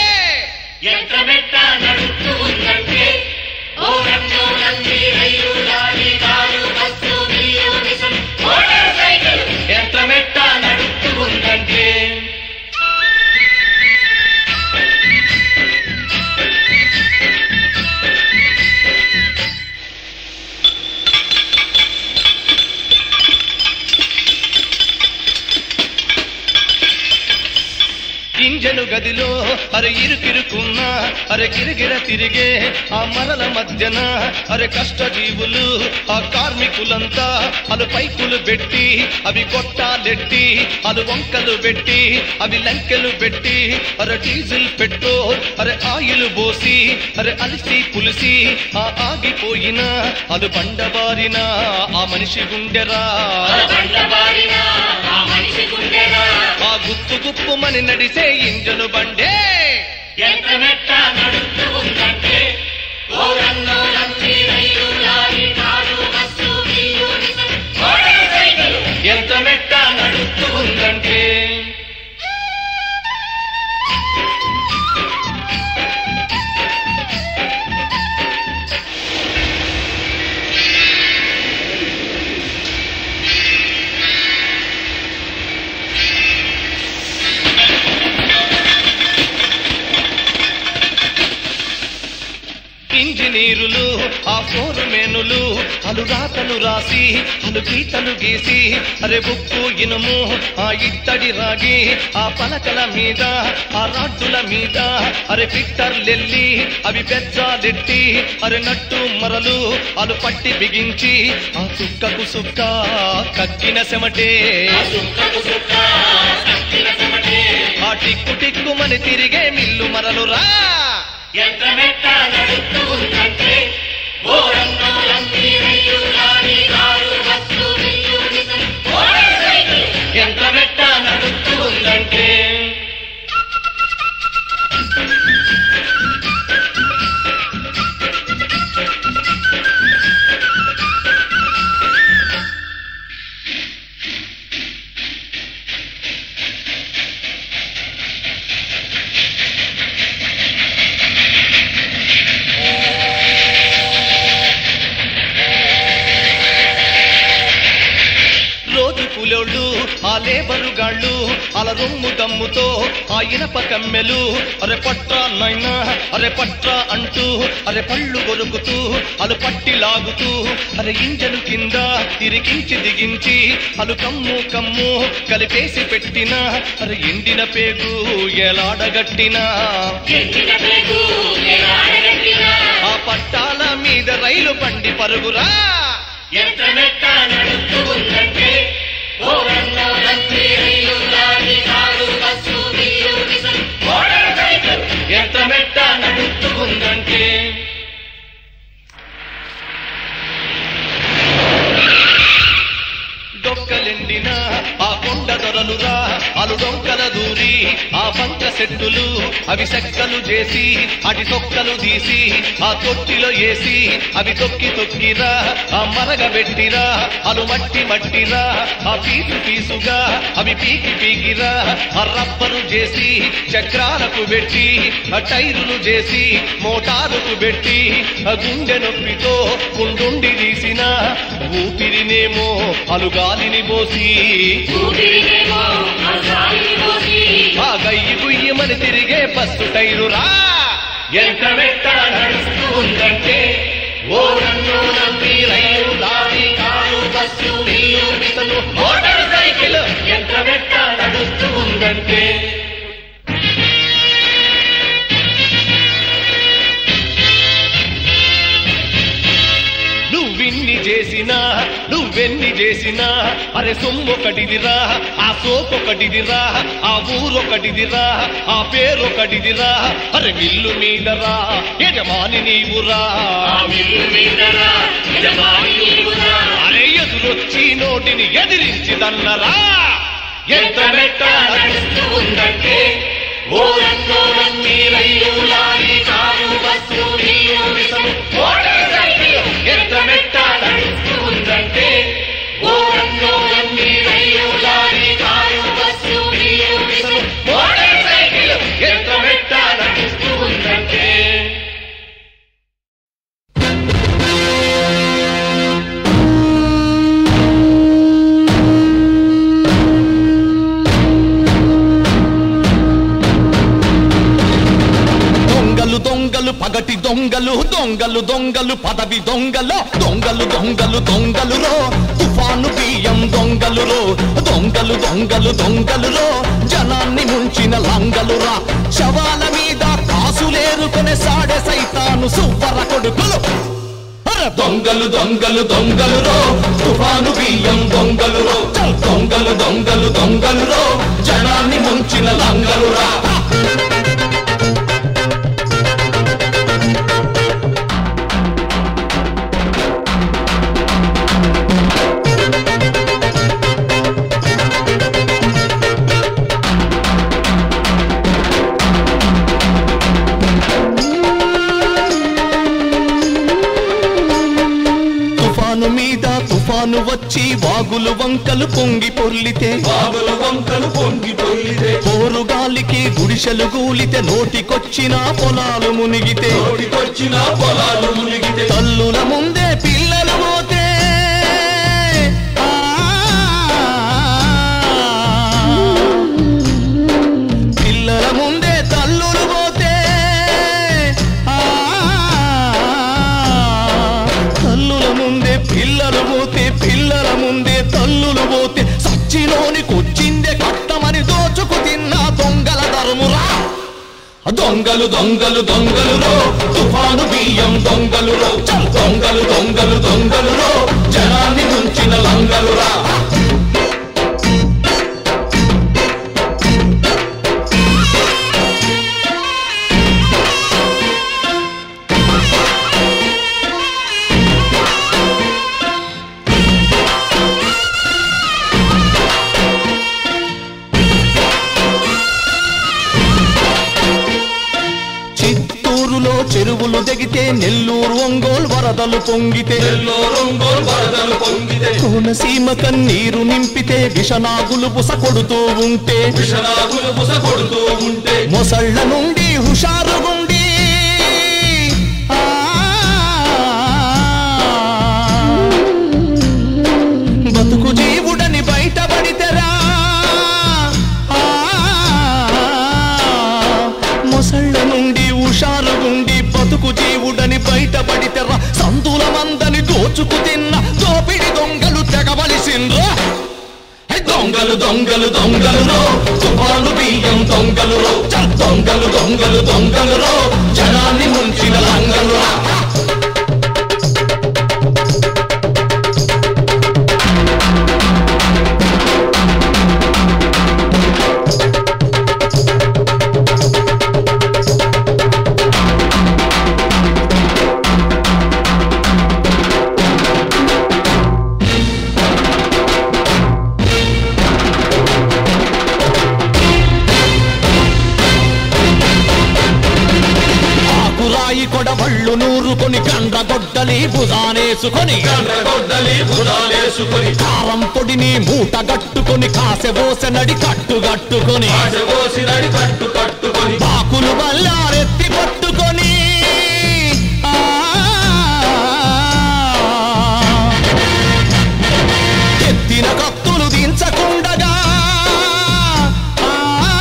Speaker 2: ఎంత మెట్ట నడుస్తూ ఉందంటే ఇంజను గదిలో అరే ఇరుకిరుకున్నా అరే గిరిగిర తిరిగే ఆ మరల మధ్యన అరే కష్టజీవులు ఆ కార్మికులంతా అలు పైకులు పెట్టి అవి కొట్టాలెట్టి అలు వంకలు పెట్టి అవి లంకెలు పెట్టి అరే డీజిల్ పెట్రోల్ అరే ఆయిల్ పోసి అరే అలిసి పులిసి ఆ ఆగిపోయిన అలు బండబారిన ఆ మనిషి గుండెరా ఆ గుప్పు గుప్పుమని నడిసే ఇంజను బండే ఎంత మెట్ట నడుస్తూ ఉందంటే ఇంజనీరులు ఆ ఫోరు మేనులు అలు రాతలు రాసి అలు గీతలు గీసి అరే బుక్కు ఇనుము ఆ ఇత్తడి రాగి ఆ పలకల మీద ఆ రాడ్డుల మీద అరే పిట్టర్లెల్లి అవి పెద్దాలెట్టి అరే నట్టు మరలు అలు పట్టి బిగించి ఆ సుక్కకు సుక్క కక్కిన సెమటే ఆ టిక్కు టిక్కుమని తిరిగే మిల్లు మరలు రా ఎంత మెట్ట నడుస్తూ ఉందంటే రోజు కూలోళ్ళు ఆ లేబరు గాళ్ళు అల రొమ్ము దమ్ముతో ఆ ఇనప కమ్మెలు అరే పట్రా నైనా అరే పట్రా అంటూ అరే పళ్ళు కొరుకుతూ అలు పట్టి లాగుతూ అరే ఇంజను కింద తిరిగించి దిగించి అలు కమ్ము కమ్ము కలిపేసి పెట్టిన అరే ఎండిన పేగు ఎలాడగట్టినా ఆ పట్టాల మీద రైలు బండి పరుగురా ఎంత మెట్ట నడుస్తూ ఉందంటే డొక్కలెండిన ఆ కొండ దొరలురా అలు డొంకల దూరి ఆ పంక సెట్టులు అవి చెక్కలు చేసి అటి తొక్కలు తీసి ఆ తొట్టిలో వేసి అవి తొక్కి తొక్కిరా ఆ మరగ పెట్టిరా అలు మట్టి మట్టిరా ఆ పీసు పీసుగా అవి పీకి పీకిరా ఆ రబ్బరు చేసి చక్రాలకు పెట్టి ఆ టైరులు చేసి మోటారుకు పెట్టి ఆ గుండె నొప్పితో కుండుండి తీసిన ఊపిరినేమో అలుగాలిని పోసి ఆ గయ్యి గుయ్యమని తిరిగే బస్సు టైరురా ఎంత వెట్ట నడుస్తూ ఉందంటే ఓ నన్ను నమ్మి రైలు లారీ కారు బస్సు ఇల్లు మిసలు మోటార్ సైకిల్ ఎంత వెట్ట నడుస్తూ ఉందంటే నువ్విన్ని చేసినా నువ్వెన్ని చేసినా అరే సొమ్మొకటిదిరా ఆ సోకొకటిదిరా ఆ ఊరొకటిదిరా ఆ పేరొకటిదిరా అరే మిల్లు మీదరా యజమాని నీవురా అరే ఎదురొచ్చి నోటిని ఎదిరించి తన్నరా ఎంత మెట్ట నడుస్తూ ఉందంటే ఓ రంగో నమ్మి రైలు లారీ కారు బస్సు నీరు విసము మోటార్ సైకిల్ ఎంత మెట్ట నడుస్తూ ఉందంటే ఓ రంగో నమ్మి రైలు లారీ కారు బస్సు నీరు విసము మోటార్ సైకిల్ ఎంత మెట్ట నడుస్తూ ఉందంటే
Speaker 1: దొంగలు దొంగలు పగటి దొంగలు దొంగలు దొంగలు పదవి దొంగలు దొంగలు దొంగలు దొంగలు రో తుఫాను బియ్యం దొంగలు రో దొంగలు దొంగలు దొంగలు రో జనాన్ని ముంచిన లంగలు రా శవాల మీద కాసులేరుకునే సాడే సైతాను సువ్వర కొడుకులు అర దొంగలు దొంగలు దొంగలు రో తుఫాను బియ్యం దొంగలు రో చల్ దొంగలు దొంగలు దొంగలు రో జనాన్ని ముంచిన లంగలు రా తుఫాను మీద తుఫాను వచ్చి వాగులు వంకలు పొంగి పొర్లితే వాగులు వంకలు పొంగి పొర్లితే పోరు గాలికి గుడిసెలు గూలితే నోటికొచ్చిన పొలాలు మునిగితే నోటికొచ్చిన పొలాలు మునిగితే తల్లుల ముందే పిల్లలు పోతే ఆ, పిల్లల ముందే తల్లులు పోతే ఆ, తల్లుల ముందే పిల్లలు పోతే పిల్లల ముందే తల్లులు పోతే సచ్చిలోనికొచ్చిందే కట్టమని దోచుకు తిన్న దొంగల ధర్మురా దొంగలు దొంగలు దొంగలు రో తుఫాను బియ్యం దొంగలు రో చల్ దొంగలు దొంగలు దొంగలు రో జనాన్ని ముంచిన లంగలు రా చిత్తూరులో చెరువులు దిగితే నెల్లూరు ఒంగోలు వరదలు పొంగితే నెల్లూరు ఒంగోలు వరదలు పొంగితే కోనసీమ కన్నీరు నింపితే విషనాగులు బుస కొడుతూ ఉంటే విషనాగులు బుస కొడుతూ ఉంటే మొసళ్ళ నుండి హుషారుగుండి ఆ, బతుకు జీవుడని బయటపడితేరా ఆ, మొసళ్ళ నుండి హుషారుగుండి బతుకు జీవుడని బయటపడితేరా సందుల మందని దోచుకు తిన్న దోపిడి దొంగలు తెగవలసిండ్రా హే, దొంగలు దొంగలు దొంగలు రో తుఫాను బియ్యం దొంగలు రో చల్ దొంగలు దొంగలు దొంగలు రో జనాన్ని ముంచిన లంగలు రా
Speaker 4: కొడవళ్ళు నూరుకొని కండ్రగొడ్డలి భుజానేసుకొని
Speaker 1: గొడ్డలి భుజాలేసుకొని
Speaker 4: కారం పొడిని మూట గట్టుకొని కాసెబోసె నడి కట్టుగట్టుకొని
Speaker 1: ఆశపోసినడి కట్టు కట్టుకొని
Speaker 4: బాకులు బల్లారెత్తి పట్టుకొని ఆ, ఎత్తిన కత్తులు దించకుండగా ఆ,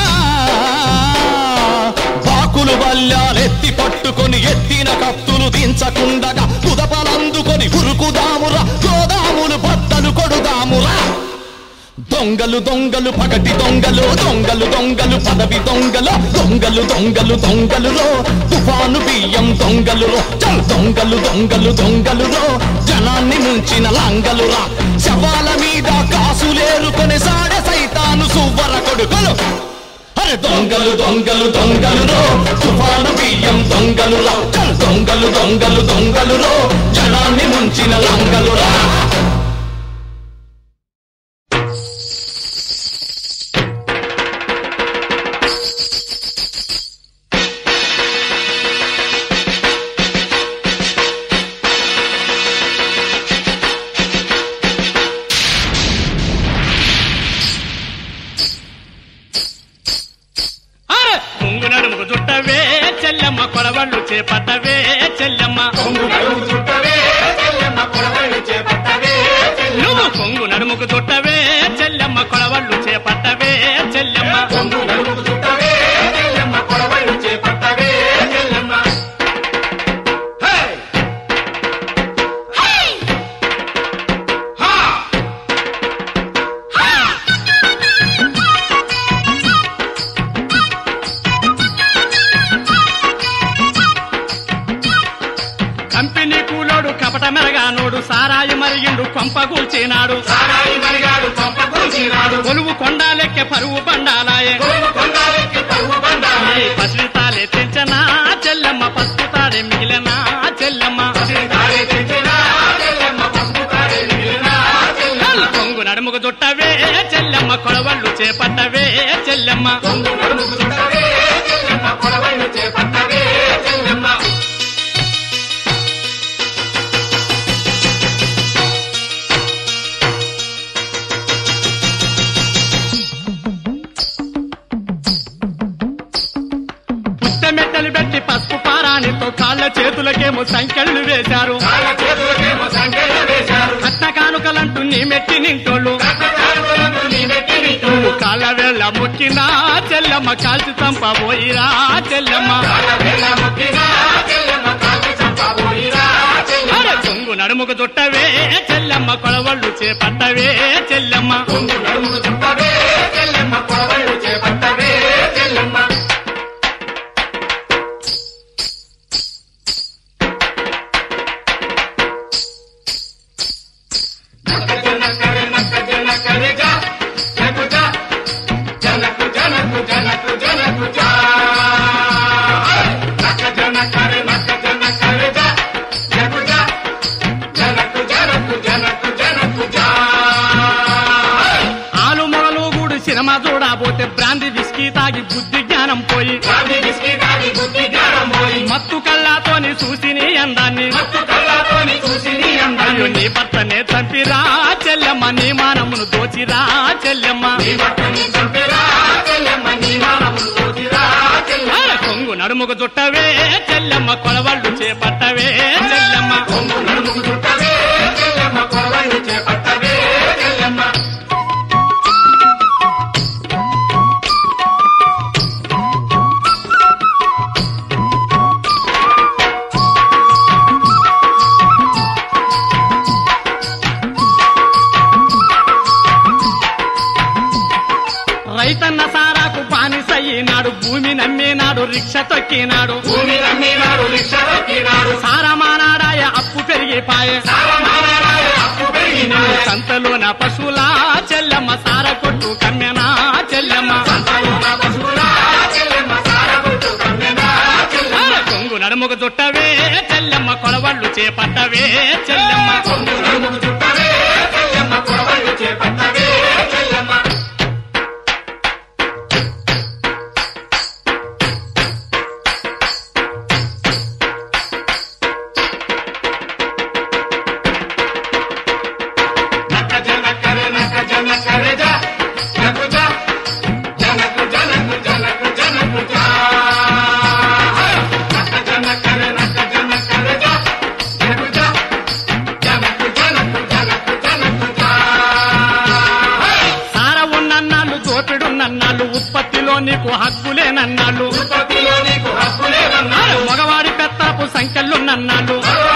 Speaker 4: బాకులు బల్లారెత్తి పట్టుకొని ఎత్తిన కత్తులు దించకుండగా కుదపలందుకొని ఉరుకుదామురా గోదాములు బద్దలు కొడుదామురా దొంగలు దొంగలు పగటి దొంగలు దొంగలు దొంగలు పదవి దొంగలు దొంగలు దొంగలు దొంగలులో తుఫాను బియ్యం దొంగలులో చల్ దొంగలు దొంగలు దొంగలులో జనాన్ని ముంచిన లంగలురా శవాల మీద కాసులేరుకొని సాడె సైతాను సువ్వర కొడుకులు అరే దొంగలు దొంగలు దొంగలులో తుఫాను బియ్యం దొంగలురా చల్ దొంగలు దొంగలు దొంగలులో జనాన్ని ముంచిన లంగలురా
Speaker 6: అరే! ముంగు నడుముకు చుట్టవే చెల్లెమ్మ కొడవళ్ళు చేపట్టవే చెల్లెమ్మ నువ్వు కొంగు నడుముకు చుట్టవే చెల్లెమ్మ కొడవళ్ళు చేపట్టవే చెల్లెమ్మ కంపెనీ కూలోడు కపట మెరగానోడు సారాయి మరిగిండు కొంపగూల్చినాడు కొలువు కొండాలెక్కె పరువు బండాలాయే ఏ పసితాలే తెంచనా చెల్లెమ్మ పసుపుతాడే మిగిలినా చెల్లెమ్మ నల్ల కొంగు నడుముకు చుట్టవే చెల్లెమ్మ కొడవళ్ళు చేపట్టవే చెల్లెమ్మ పుట్టమెట్టలు పెట్టి పసుపు పారానితో కాళ్ళ చేతులకేమో సంకెళ్ళు వేశారు కట్న కానుకలంటూ నీ మెట్టి నింటోళ్ళు నువ్వు కాళ్ళ వేళ్ళ మొక్కినా చెల్లెమ్మ కాల్చి చంపబోయిరా చెల్లెమ్మ అరే కొంగు నడుముకు చుట్టవే చెల్లెమ్మ కొడవళ్ళు చేపట్టవే చెల్లెమ్మ ఆలు మొగలు గూడు సినిమా చూడబోతే బ్రాంది విస్కీ తాగి బుద్ధి జ్ఞానం పోయి మత్తు కళ్ళతోని చూసి నీ అందాన్ని అయ్యో నీ భర్తనే చంపిరా చెల్లెమ్మ నీ మానమును దోచిరా చెల్లెమ్మ అరే కొంగు నడుముకు చుట్టవే చెల్లెమ్మ కొలవళ్ళు చేపట్టవే చెల్లెమ్మ రైతన్న సారాకు బానిసయ్యినాడు భూమి నమ్మేనాడు రిక్ష తొక్కినాడు సారమానాడాయ అప్పు పెరిగిపాయే సంతలోన పశువులా చెల్లెమ్మ సార కొట్టు కమ్మెనా చెల్లెమ్మ అరే కొంగు నడుముకు చుట్టవే చెల్లెమ్మ కొలవళ్ళు చేపట్టవే చెల్లెమ్మ నన్నాళ్ళు అరే మగవాడి పెత్తాపు సంఖ్యలు నన్నాళ్ళు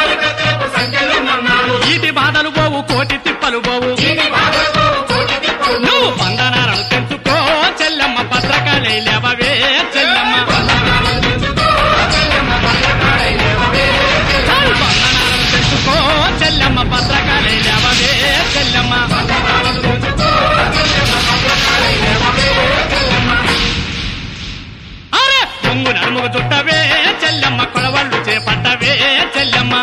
Speaker 6: ఈటి బాధలు పోవు కోటి తిప్పలు పోవు నువ్వు బంధనాలను తెంచుకో చెల్లెమ్మ భద్రకాళి లేవవే చెల్లెమ్మ చాలు బంధనాలను తెంచుకో చెల్లెమ్మ భద్రకాళి లేవవే చెల్లెమ్మ అరే పొంగు నడుముకు చుట్టవే చెల్లెమ్మ కొలవళ్ళు చేపట్టవే చెల్లెమ్మ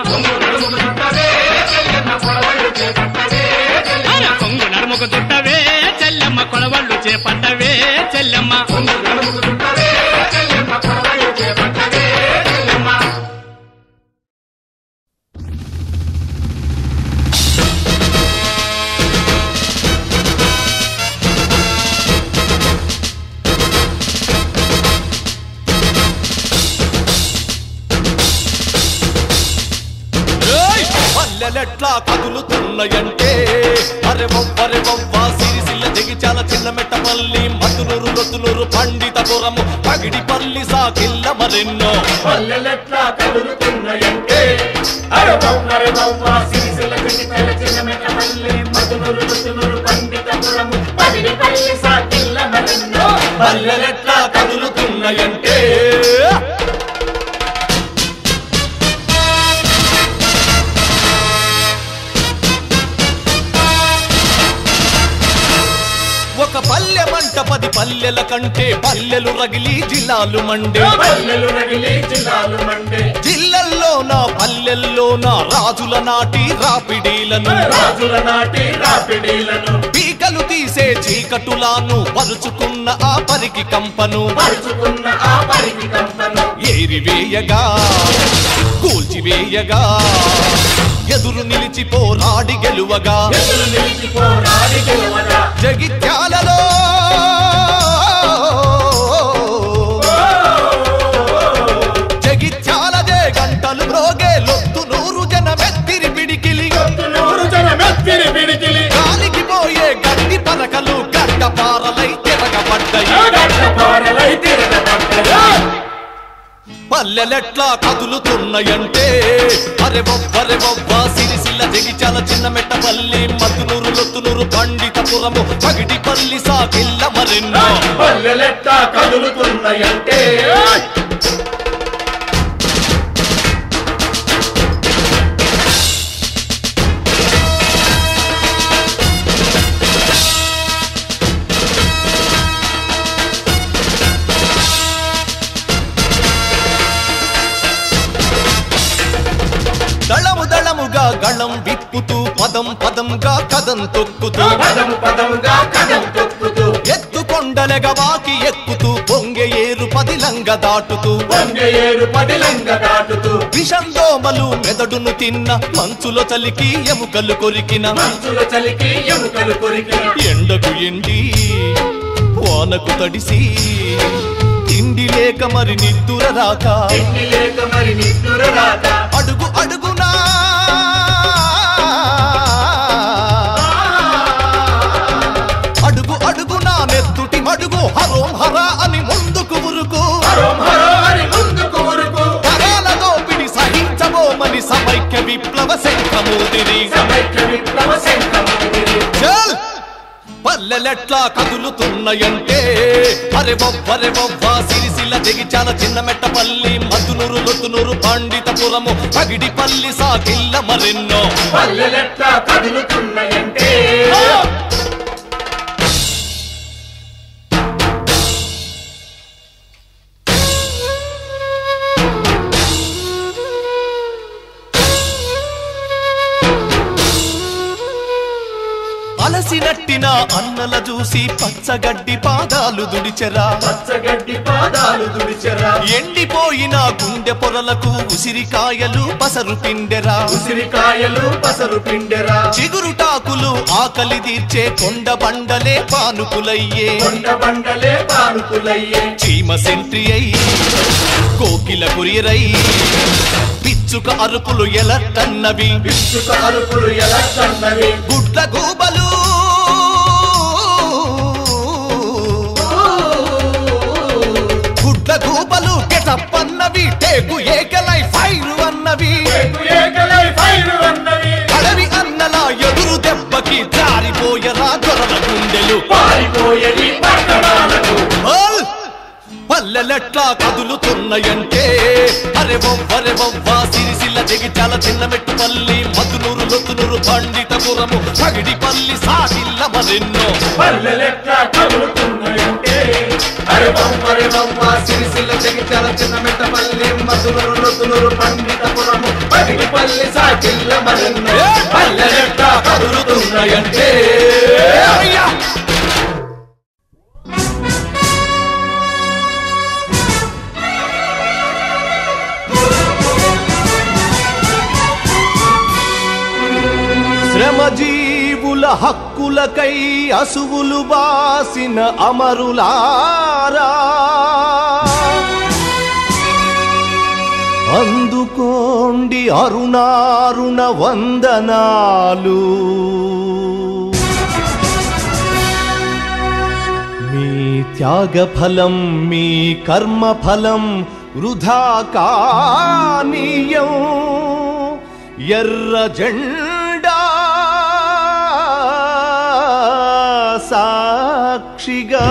Speaker 6: అరే పొంగు నడుముకు చుట్టవే చెల్లెమ్మ కొలవళ్ళు చేపట్టవే చెల్లెమ్మ
Speaker 1: ఏయ్! పల్లెలెట్లా కదులుతున్నాయంటే అరే వవ్వరే వవ్వ సిరిసిల్ల జగిచాల చిన్న మెట్టపల్లి మతునూరు లొత్తునూరు పండితపురము పగిడిపల్లి సాకిల్ల మరెన్నో
Speaker 7: పల్లెలెట్లా కదులుతున్నాయంటే అరే బొమ్మరే బొమ్మ సిరిసిల్ల చిన్న చిన్న మెట్టపల్లి మధునురు రుచునురు పండితపురము పదిడిపల్లి సాకిల్ల మరెన్నో
Speaker 1: పల్లెలెట్లా కదులుతున్నాయంటే ఒక పల్లె మంట పది పల్లెల కంటే పల్లెలు రగిలి జిల్లాలు మండే
Speaker 7: పల్లెలు రగిలి జిల్లాలు మండే
Speaker 1: జిల్లల్లోన పల్లెల్లోన రాజుల నాటి రాపిడీలను
Speaker 7: రాజుల నాటి రాపిడీలను
Speaker 1: పీకలు తీసే చీకటులాను పరుచుకున్న ఆ పరికి కంపను
Speaker 7: పరుచుకున్న ఆ పరికి కంపను
Speaker 1: ఏరివేయగా కూల్చివేయగా ఎదురు నిలిచి పోరాడి గెలువగా
Speaker 7: ఎదురు నిలిచి పోరాడి గెలవగా
Speaker 1: జగిత్యాలలో జగిత్యాలదే గంటలు మ్రోగే లొత్తు నూరు జనమెత్తిరి పిడికిలి
Speaker 7: నూరు జనమెత్తిరి పిడికిలి
Speaker 1: గాలికి పోయే గడ్డి పరకలు గడ్డపారలై తిరగబడ్డాయి
Speaker 7: గడ్డపారలై తిరగబడ్డయా
Speaker 1: పల్లెలెట్లా కదులుతున్నాయంటే అరే బొబ్బరే బొబ్బ సిరిసిల్ల జగిచాల చిన్న మెట్టపల్లి మద్దునూరు లొత్తునూరు పండితపురము పగిడిపల్లి సాకిల్ల మరెన్నో
Speaker 7: పల్లెలెట్లా కదులుతున్నాయంటే
Speaker 1: దళము దళముగా గళం విప్పుతూ పదం పదంగా కదం తొక్కుతూ
Speaker 7: పదము పదముగా కదం తొక్కుతూ
Speaker 1: ఎత్తుకొండలెగ వాకి ఎక్కుతూ పొంగె ఏరు పదిలంగ దాటుతూ
Speaker 7: వంగ ఏడు పదిలంగ దాటుతూ
Speaker 1: విషం దోమలు మెదడును తిన్న మంచులో చలికి ఎముకలు కొరికిన
Speaker 7: మంచుల చలికి ఎముకలు కొరికిన
Speaker 1: ఎండకు ఎండి వానకు తడిసి తిండి లేక మరి నిద్దుర రాక
Speaker 7: తిండి లేక మరి నిద్దుర రాక
Speaker 1: అడుగు అడుగునా అడుగు అడుగునా నెత్తుటి మడుగు హరోం హరా అని ముందుకు ఉరుకు
Speaker 7: హరోం హరో అని ముందుకు ఉరుకు
Speaker 1: తరాల దోపిడి సహించబోమని సమైక్య విప్లవ శంఖమూదిరి
Speaker 7: సమైక్య విప్లవ శంఖమూదిరి
Speaker 1: చల్ పల్లెలెట్లా కదులుతున్నాయంటే అరే బొబ్బరే బొబ్బ సిరిసిల్ల జగిచాల చిన్న మెట్టపల్లి మధునూరు లొత్తునూరు పండితపురము పగిడిపల్లి సాకిల్ల మరెన్నో
Speaker 7: పల్లెలెట్లా కదులుతున్నాయంటే
Speaker 1: అలసినట్టిన అన్నల చూసి పచ్చగడ్డి పాదాలు దుడిచెరా
Speaker 7: పచ్చగడ్డి పాదాలు దుడిచెరా
Speaker 1: ఎండిపోయిన గుండె పొరలకు ఉసిరికాయలు పసరు పిండెరా
Speaker 7: ఉసిరికాయలు పసరు పిండెరా
Speaker 1: చిగురుటాకులు ఆకలి తీర్చే కొండ బండలే పానుకులయ్యే
Speaker 7: కొండ బండలే పానుకులయ్యే
Speaker 1: చీమ సెంట్రి అయి కోకిల కురియరై పిచ్చుక అరుపులు ఎలట్టన్నవి
Speaker 7: పిచ్చుక అరుపులు ఎలా కన్నవి
Speaker 1: గుడ్ల గూబలు పల్లెలెట్లా కదులుతున్నాయంటే అరే బొవ్వరే బొవ్వ సిరిసిల్ల జగిత్యాల చిన్న మెట్టుపల్లి మధునూరు లొత్తునూరు పండితపురము పగిడిపల్లి సాగిల్ల మరెన్నో
Speaker 7: పల్లెలెట్లా కదులుతున్నాయంటే అరే బొమ్మరే బొమ్మ సిరిసిల్ల జగిత్యాల చిన్న మెట్టపల్లి మధునూరు నొత్తునూరు పండితపురము పగిడిపల్లి సాకిల్ల మరెన్నో పల్లెలెట్లా కదులుతున్నాయంటే
Speaker 1: అయ్యా! శ్రమజీవుల హక్కులకై అసువులు బాసిన అమరులారా అందుకోండి అరుణారుణ వందనాలు మీ త్యాగ ఫలం మీ కర్మ ఫలం వృధా కానీయం ఎర్ర జెండా సాక్షిగా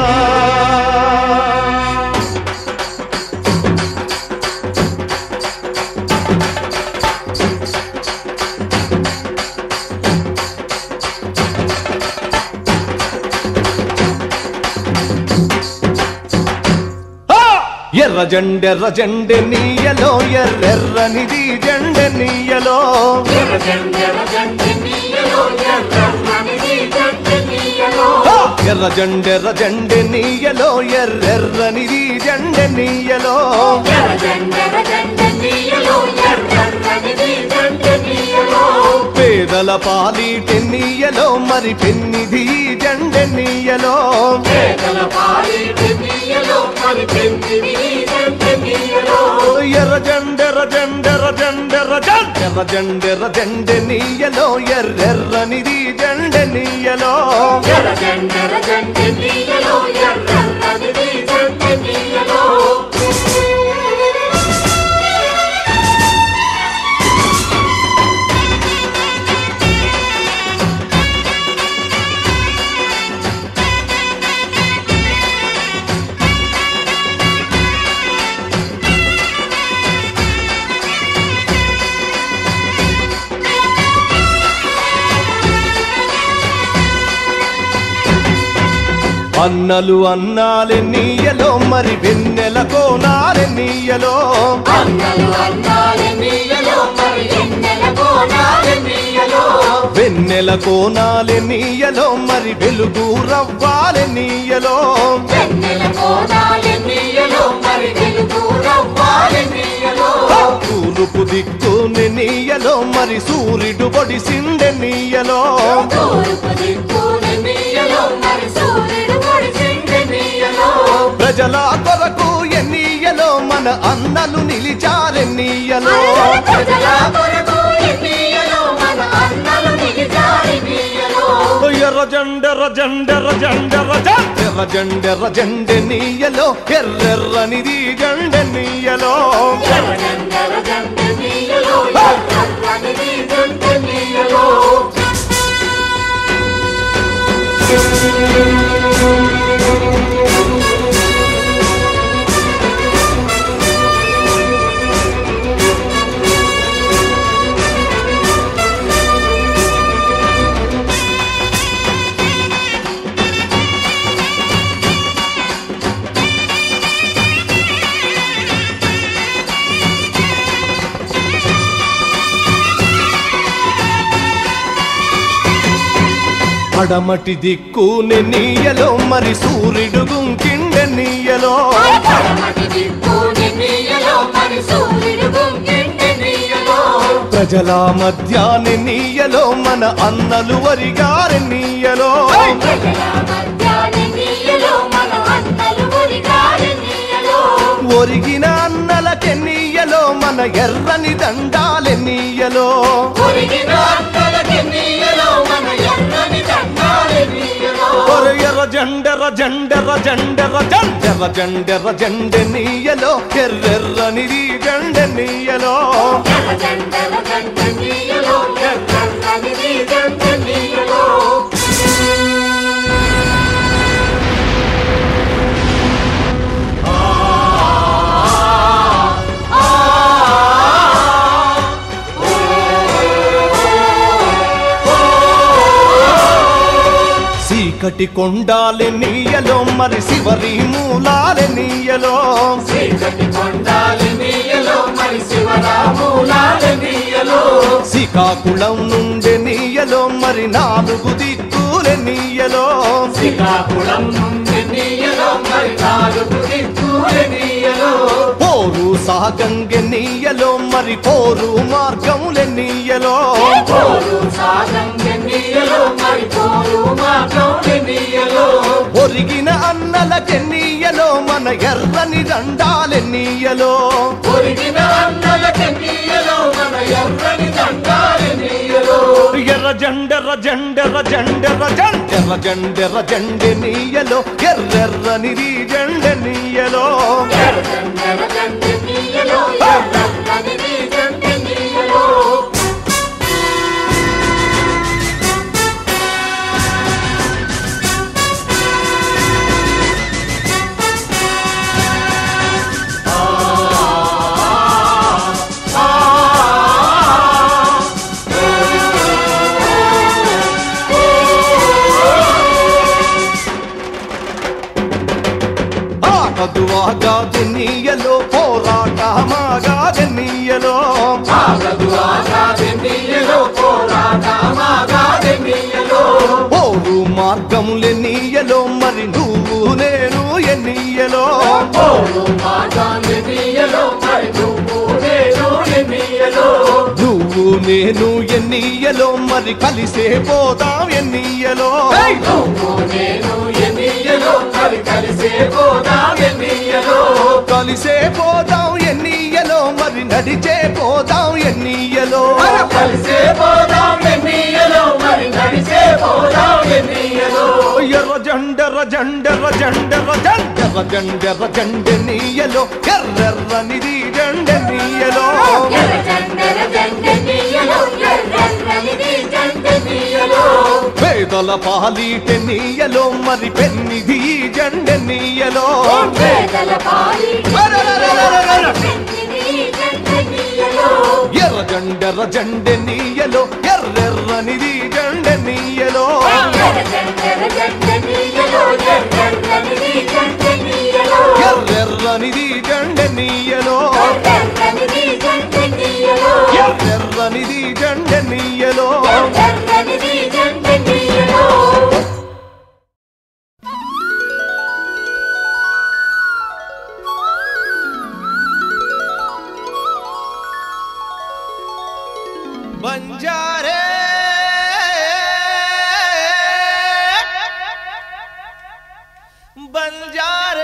Speaker 1: ఆ! ఎర్ర జెండెర్ర జెండె నీయలో ఎర్రెర్రనిది జెండె నీయలో ఆ! ఎర్ర జెండెర్ర జెండె నీయలో ఎర్రెర్రనిది జెండె నీయలో పేదల పాలిటె నీయలో మరి పెన్నిది జెండె నీయలో ఎర్ర జెండెర్ర జెండెర్ర జెండెర్ర జెండెర్ర జెండెర్ర జెండె నీయలో ఎర్రెర్రనిది జెండె నీయలో అన్నలు అన్నాలె నీయలో మరి వెన్నెల కోనాలె నీయలో వెన్నెల కోనాలె నీయలో మరి వెలుగు రవ్వాలె నీయలో తూర్పు దిక్కుని నీయలో మరి సూర్యుడు పొడిసిందె నీయలో ప్రజల కొరకు ఎన్నీయలో మన అన్నలు నిలిచారెన్నీయలో ఎర్ర జెండెర్ర జెండెర్ర జెండెర్ర జెండెర్ర జెండెర్ర జెండె నీయలో ఎర్రెర్రనిది జెండె నీయలో పడమటి దిక్కుని నీయలో మరి సూర్యుడు గుంకిండె నీయలో ప్రజల మధ్యాని నీయలో మన అన్నలు వరిగారి నీయలో ఒరిగిన అన్నలకి నీయలో మన ఎర్రని దండాలె నీయలో ఒరే ఎర్ర జెండెర్ర జెండెర్ర జెండెర్ర జెండెర్ర జెండెర్ర జెండె నీయలో ఎర్రెర్రనిది జెండె నీయలో
Speaker 7: ఆ
Speaker 1: చీకటి కొండాలె నీయలో మరి శివరి మూలాలె నీయలో
Speaker 7: చీకటి కొండాలి నీయలో మరి శివరాములాలి నీయలో
Speaker 1: శ్రీకాకుళం నుండి నీయలో మరి నాలుగు దిక్కులె నీయలో
Speaker 7: శ్రీకాకుళం నుండి నీయలో మరి నాలుగు దిక్కులే నీయలో
Speaker 1: పోరు సాగంగె నీయలో మరి పోరు మార్గములె నీయలో
Speaker 7: పోరు సాగంగ నీయలో మరి పోరు మాత్రం నీయలో
Speaker 1: ఒరిగిన అన్నలకె నీయలో మన ఎర్రని దండాలె నీయలో
Speaker 7: ఒరిగిన అన్నలకి నీయలో మన ఎర్రని దండాలి నీయలో
Speaker 1: ఎర్ర జండెర్ర జండెర్ర జండెర్ర జండెర్ర జండెర్ర జండె నీయలో ఎర్రెర్రని రీ జండె నీయలో
Speaker 7: ఎర్రగండి నీయలో ఎర్రని నీజండి నీయలో
Speaker 1: ఆగదు ఆగాది నీయలో పోరాటమాగాది నీయలో
Speaker 7: ఆగదు ఆగాది నీయలో పోరాటమాగాది నీయలో
Speaker 1: పోరు మార్గములే నీయలో మరి నువ్వు నేను ఎన్నీయలో
Speaker 7: పోరు మాగాది నీయలో మరి నువ్వు నేను నీయలో
Speaker 1: నువ్వు నేను ఎన్నీయలో మరి కలిసే పోదాం ఎన్నీయలో
Speaker 7: నువ్వు నేను ఎన్నీయలో మరి కలిసే పోదాం ఎన్నీయలో
Speaker 1: కలిసే పోదాం ఎన్నీయలో మరి నడిచే పోదాం ఎన్నీయలో
Speaker 7: కలిసే పోదాం ఎన్నీయలో మరి నడిచే పోదాం ఎన్నీయలో
Speaker 1: ఎర్ర జండెర్ర జండెర్ర జండెర్ర జండెర్ర జండెర్ర జండె నీయలో ఎర్రెర్రనిది జండె నీయలో
Speaker 7: ఎర్రజెండెల జెండె నీయలో ఎర్రనిది జెండె నీయలో
Speaker 1: పేదల పాలీటె నీయలో మరి పెన్నిది జండె నీయలో
Speaker 7: పేదల పాలి జెండె నీయలో
Speaker 1: ఎర్ర జండెర్ర జండె నీయలో ఎర్రెర్రనిది జండె నీయలో
Speaker 7: ఎర్రజెండెల జెండె నీయలో ఎర్రనిది జెండె నీయలో
Speaker 1: ఎర్రెర్రనిది జండె నీయలో
Speaker 7: ఎర్రనిది జెండె నీయలో
Speaker 1: ఎర్రెర్రనిది జండె నీయలో
Speaker 7: ఎర్రనిది జెండె నీయలో
Speaker 1: బంజారే బంజారే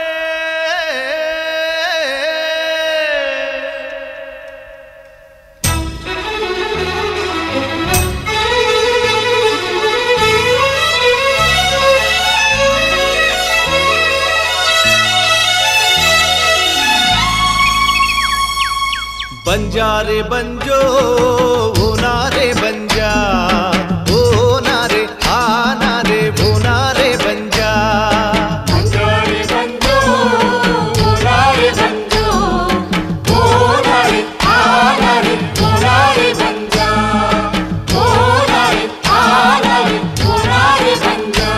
Speaker 1: బంజారే బంజో ఓ నారే బంజా ఓ నారే ఆ నారే ఓ నారే బంజా
Speaker 7: బంజారి బంజో ఓరారి బంజో ఓరారి ఆరారి ఓరారి బంజా ఓరారి ఆరారి ఓరారి బంజా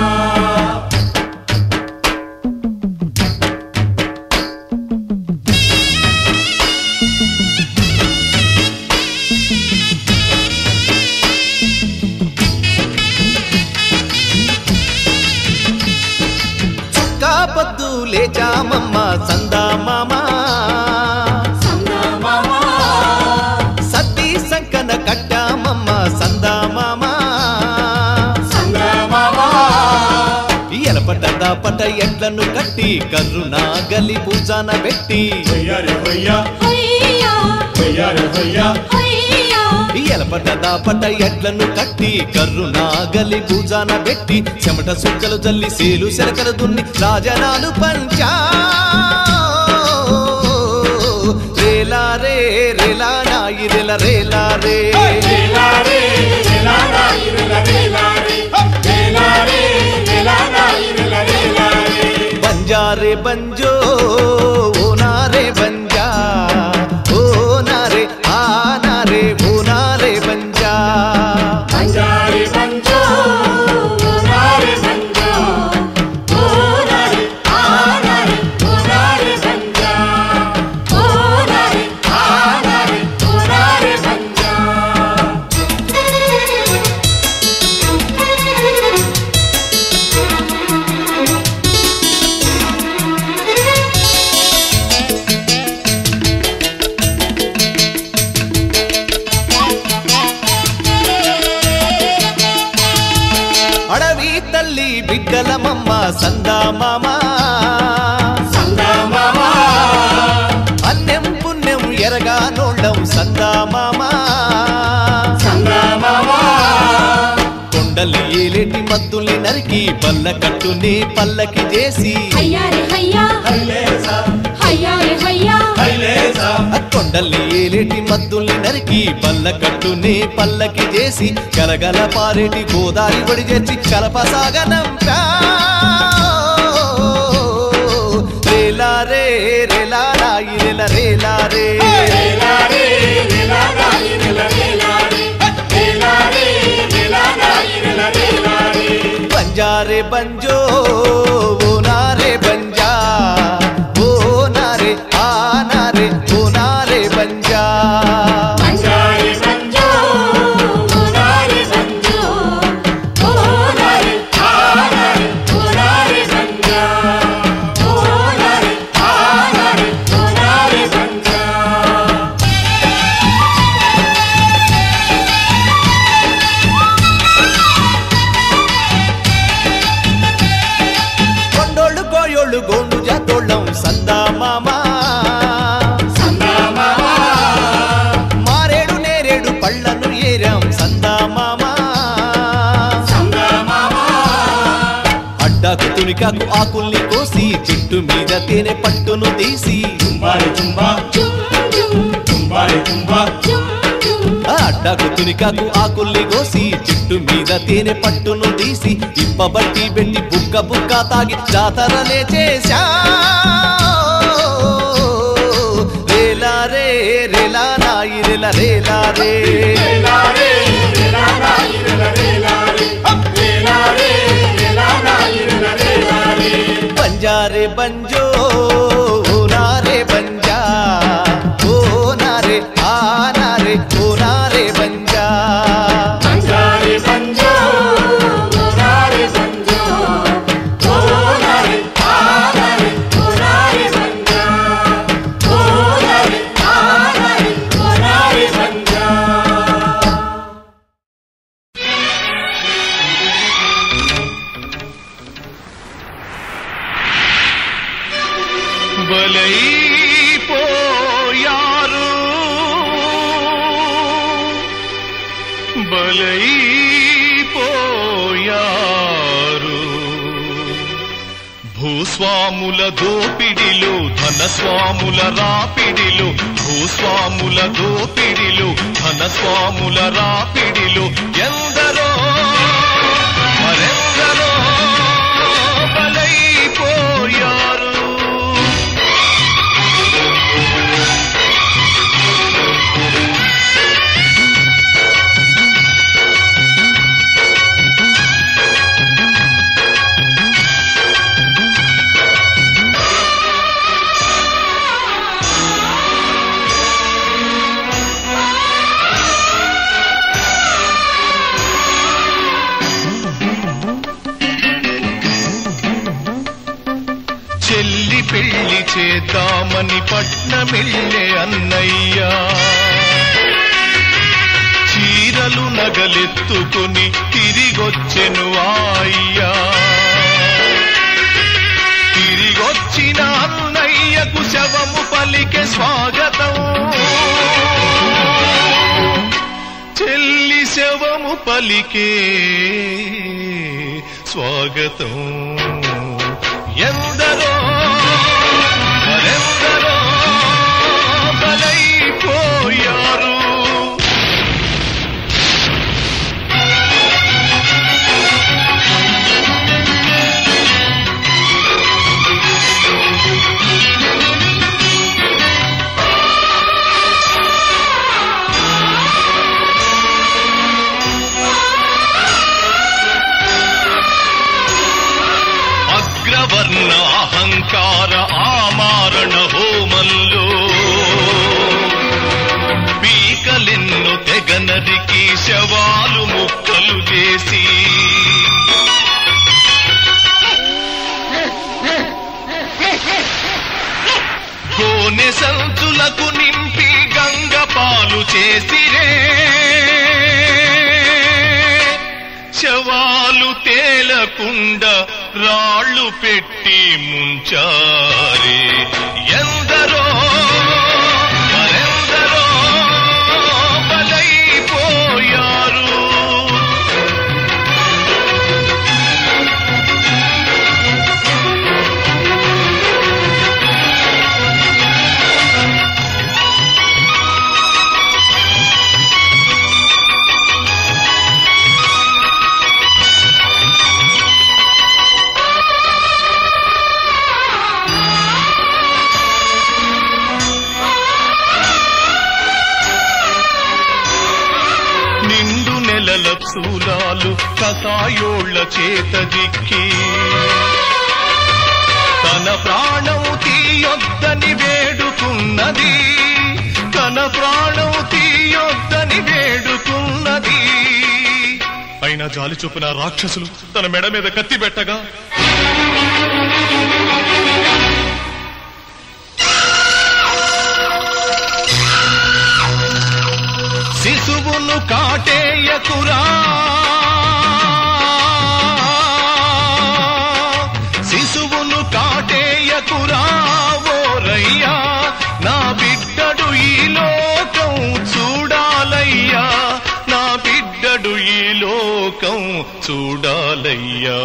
Speaker 1: చుక్కా పొద్దు లేచామమ్మ సందా మామా
Speaker 7: సంగమమా
Speaker 1: సద్ది సంకన కట్టామమ్మ సందా మామా
Speaker 7: సంగమమా
Speaker 1: ఎలపట దాపట ఎడ్లను కట్టి కర్రునా గలి పూజాన పెట్టి
Speaker 7: హయ్యారే హయ్యా
Speaker 5: హయ్యా
Speaker 7: హయ్యారే హయ్యా
Speaker 5: హయ్యా
Speaker 1: ఎలపట దాపట ఎడ్లను కట్టి కర్రునా గలి పూజాన పెట్టి చెమట సుక్కలు జల్లి సేలు శరకలు దున్ని రాజనాలు పంచా రేలా రే రేలా నాయి రెల రేలా రే
Speaker 7: రేలారే రేలారా ఇరల రేలారే రేలారే రేలారా ఇరల రేలారే
Speaker 1: బంజారే బంజో ఓ నారే బంజా ఓ నారే ఆ నారే ఓ నారే బంజా
Speaker 7: బంజారి బంజో ఓరారి బంజో
Speaker 1: సన్నగా నోళ్ళం సందా మామా
Speaker 7: సంగమమా
Speaker 1: కొండలి ఏలేటి మద్దుల్ని నరికి పల్ల కట్టుని పల్లకి చేసి
Speaker 5: హయ్యారే హయ్యా
Speaker 7: హైలేసా
Speaker 5: హయ్యారే హయ్యా
Speaker 7: హైలేసా
Speaker 1: ఆ కొండల్ని ఏలేటి మద్దుల్ని నరికి పల్ల కట్టుని పల్లకి చేసి గలగల పారేటి గోదారి బడి చేర్చి కలపసాగనంపా రేలా రే రేలా రాయి రేల రేలా రే
Speaker 7: రేలారే రేలారాయి రేలరేలారే రేలారే రేలారాయి రేలరేలారే
Speaker 1: బంజారే బంజో ఓ నారే బంజా ఓ నారే ఆ నారే ఓ నారే బంజా
Speaker 7: బంజారి బంజో ఓనారి బంజో ఓనారి ఆనారి ఓనారి బంజా ఓనారి ఆనారి ఓనారి బంజా
Speaker 1: కొండోళ్ళు కోయోళ్ళు గోండు జాతోళ్ళం సందా మామా
Speaker 7: సంగమమా
Speaker 1: మారేడు నేరేడు పళ్ళను ఏరాం సందా మామా
Speaker 7: సంగమమా
Speaker 1: అడ్డాకు తునికాకు ఆకుల్ని కోసి చెట్టు మీద తేనె పట్టును తీసి
Speaker 7: తుంబారి తుంబా
Speaker 5: జుమ్ జుమ్
Speaker 7: తుంబారి తుంబా
Speaker 5: జుమ్ జుమ్
Speaker 1: ఆ అడ్డాకు తునికాకు ఆకుల్ని కోసి చెట్టు మీద తేనె పట్టును తీసి ఇప్పబట్టి పెట్టి బుక్క బుక్క తాగి జాతరనే చేశా రేలా రే రేలా నాయి రేల రేలా రే
Speaker 7: రేలారే రేలారాయి రేలరేలారే రేలారే రేలారాయి రేలరేలారే
Speaker 1: బంజారే బంజో ఓ నారే బంజా ఓ నారే ఆ నారే ఓ నారే బంజా
Speaker 7: బంజారి బంజో ఓనారి బంజో ఓనారి ఆనారి ఓనారి బంజా ఓనారి ఆనారి ఓనారి బంజా
Speaker 3: బలైపోయారు బలైపోయారు భూస్వాముల దోపిడిలో ధనస్వాముల రాపిడిలో భూస్వాముల దోపిడిలో ధనస్వాముల రాపిడిలో ఎందరో మరెందరో బలైపోయారు చెల్లి పెళ్లి చేద్దామని పట్నమెళ్ళే అన్నయ్యా చీరలు నగలెత్తుకుని తిరిగొచ్చెను అయ్యా తిరిగొచ్చిన అన్నయ్యకు శవము పలికే స్వాగతం చెల్లి శవము పలికే స్వాగతం ఎందరో మరెందరో బలైపోయారు అగ్రవర్ణ అహంకార ఆమారణ హోమంలో పీకలెన్ను తెగనరికి శవాలు ముక్కలు చేసి గోనె సంచులకు నింపి గంగ పాలు చేసిరే శవాలు తేలకుండా రాళ్ళు పెట్టి ముంచారే ఎందరో మరెందరో పిల్లల చూలాలు కసాయోళ్ళ చేత దిక్కి తన ప్రాణం తీయొద్దని వేడుకున్నది తన ప్రాణం తీయొద్దని వేడుకున్నది అయినా జాలి చూపిన రాక్షసులు తన మెడ మీద కత్తి పెట్టగా శిశువును కాటేయకురా శిశువును కాటేయకురా ఓరయ్యా నా బిడ్డడు ఈ లోకం చూడాలయ్యా నా బిడ్డడు ఈ లోకం చూడాలయ్యా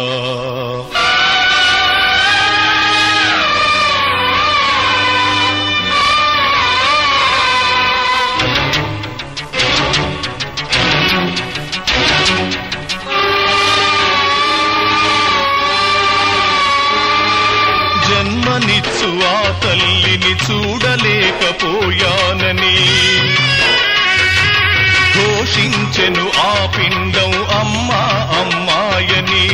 Speaker 3: జన్మనిచ్చు ఆ తల్లిని చూడలేకపోయానని ఘోషించెను ఆ పిండం అమ్మా అమ్మాయని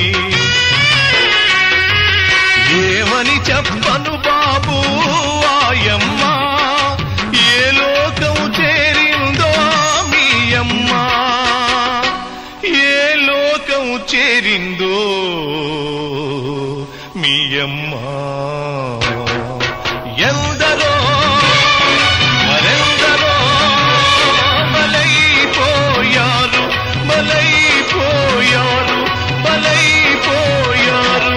Speaker 3: ఏమని చెప్పను బాబు ఆయమ్మ ఏ లోకం చేరిందో మీ అమ్మ ఏ లోకం చేరిందో మీ అమ్మ ఎందరో మరెందరో బలైపోయారు బలైపోయారు బలైపోయారు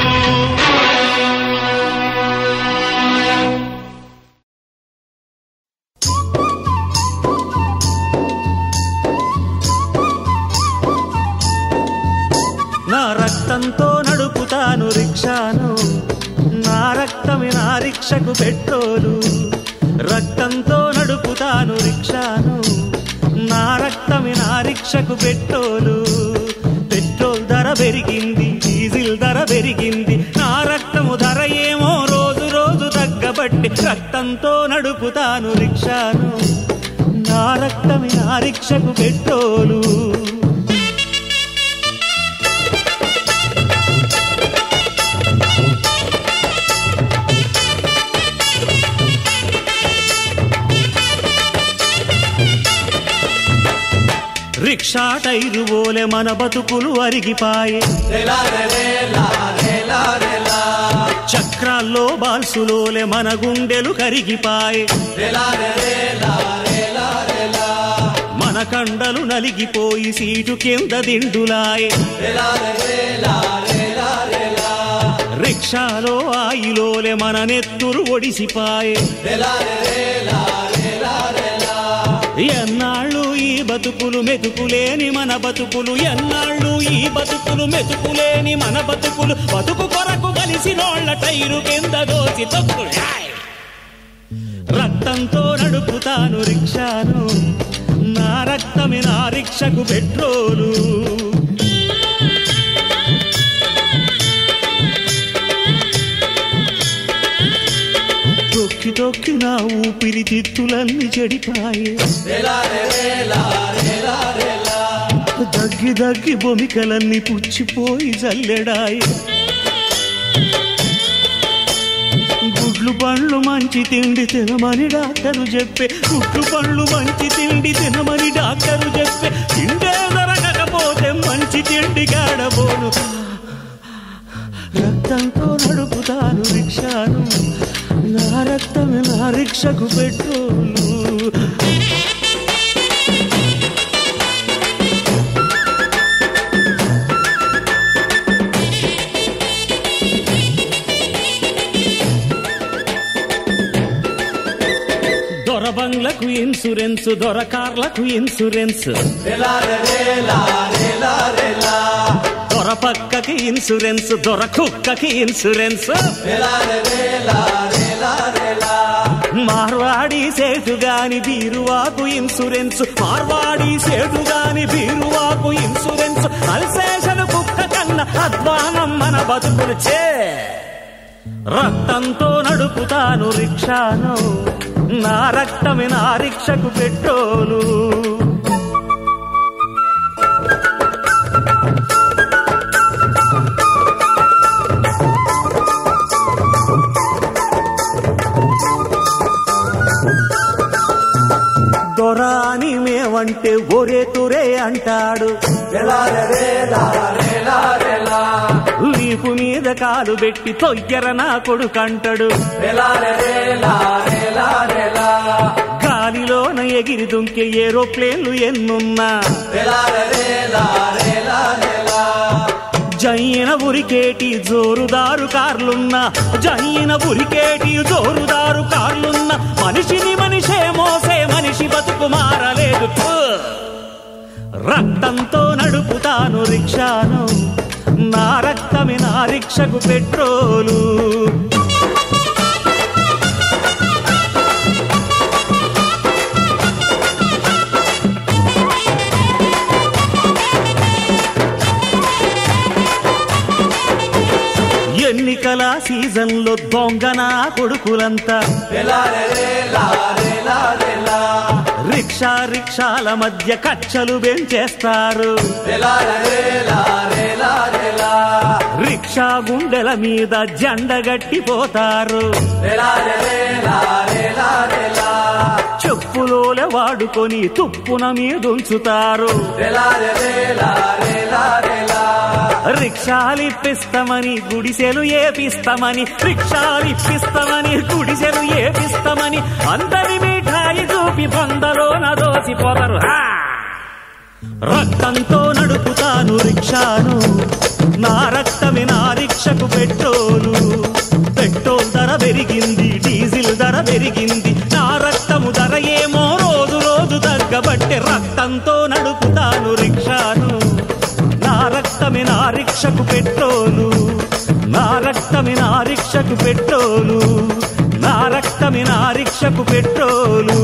Speaker 8: నా రక్తంతో నడుపుతాను రిక్షాను నా రక్తమే నా రిక్షకు పెట్రోలు రక్తంతో నడుపుతాను రిక్షాను నా రక్తమే నా రిక్షకు పెట్రోలు పెట్రోల్ ధర పెరిగింది డీజిల్ ధర పెరిగింది నా రక్తము ధర ఏమో రోజు రోజు తగ్గబట్టి రక్తంతో నడుపుతాను రిక్షాను నా రక్తమే నా రిక్షకు పెట్రోలు రిక్షా టైరు ఓలే మన బతుకులు అరిగిపాయే చక్రాల్లో బాల్సులోలే మన గుండెలు కరిగిపాయే మన కండలు నలిగిపోయి సీటు కింద దిండులాయే రిక్షాలో ఆయిలోలే మన నెత్తురు ఒడిసిపాయే ఎన్నాళ్ళు ఈ బతుకులు మెతుకులేని మన బతుకులు ఎన్నాళ్ళు ఈ బతుకులు మెతుకులేని మన బతుకులు బతుకు కొరకు కలిసినోళ్ళ టైరు కింద దోసి తొక్కు రక్తంతో నడుపుతాను రిక్షాను నా రక్తమే నా రిక్షకు పెట్రోలు తొక్కి తొక్కి నా ఊపిరి తిత్తులన్నీ చెడిపాయే దగ్గి దగ్గి బొమికలన్నీ పుచ్చిపోయి జల్లెడాయి గుడ్లు పండ్లు మంచి తిండి తినమని డాక్టరు చెప్పే గుడ్లు పండ్లు మంచి తిండి తినమని డాక్టరు చెప్పే తిండే దొరకకపోతే మంచి తిండి కాడబోను రక్తంతో నడుపుతాను రిక్షాను నా రక్తమే నా రిక్షకు పెట్రోలు దొర బంగ్లకు ఇన్సూరెన్స్ దొర కార్లకు ఇన్సూరెన్స్ దొర పక్కకి ఇన్సూరెన్స్ దొర కుక్కకి ఇన్సూరెన్స్ మార్వాడి సేటు గాని బీరువాకు ఇన్సూరెన్స్ మార్వాడి సేటు గాని బీరువాకు ఇన్సూరెన్స్ అల్సేషన్ కుక్క కన్నా అధ్వానం మన బతుకులు చే రక్తంతో నడుపుతాను రిక్షాను నా రక్తమే నా రిక్షకు పెట్రోలు పోరా అని మేమంటే ఒరే తురే అంటాడు వీపు మీద కాలు పెట్టి తొయ్యర నా కొడుకంటాడు గాలిలోన ఎగిరి దుంకే ఏరోప్లేన్లు ఎన్నున్నా జైన ఉరికేటి జోరుదారు కార్లున్నా జైన ఉరికేటి జోరుదారు కార్లున్నా మనిషిని మనిషే మోసే మనిషి బతుకు మారలేదు థు. రక్తంతో నడుపుతాను రిక్షాను నా రక్తమే నా రిక్షకు పెట్రోలు ఎన్నికల సీజన్లో దొంగన కొడుకులంతా రిక్షా రిక్షాల మధ్య కచ్చలు పెంచేస్తారు రిక్షా గుండెల మీద జెండగట్టిపోతారు చెప్పులోలే వాడుకొని తుప్పున మీదుంచుతారు రిక్షాలిప్పిస్తామని గుడిసెలు ఏపిస్తామని రిక్షాలిప్పిస్తామని గుడిసెలు ఏపిస్తామని అందరి మిఠాయి చూపి పొందలోన దోసిపోతారు హా! రక్తంతో నడుపుతాను రిక్షాను నా రక్తమే నా రిక్షకు పెట్రోలు పెట్రోల్ ధర పెరిగింది డీజిల్ ధర పెరిగింది నా రక్తము ధర ఏమో రోజు రోజు తగ్గబట్టే రక్తంతో నడుపుతాను రిక్షాను నా రక్తమే నా రిక్షకు పెట్రోలు నా రక్తమే నా రిక్షకు పెట్రోలు నా రక్తమే నా రిక్షకు పెట్రోలు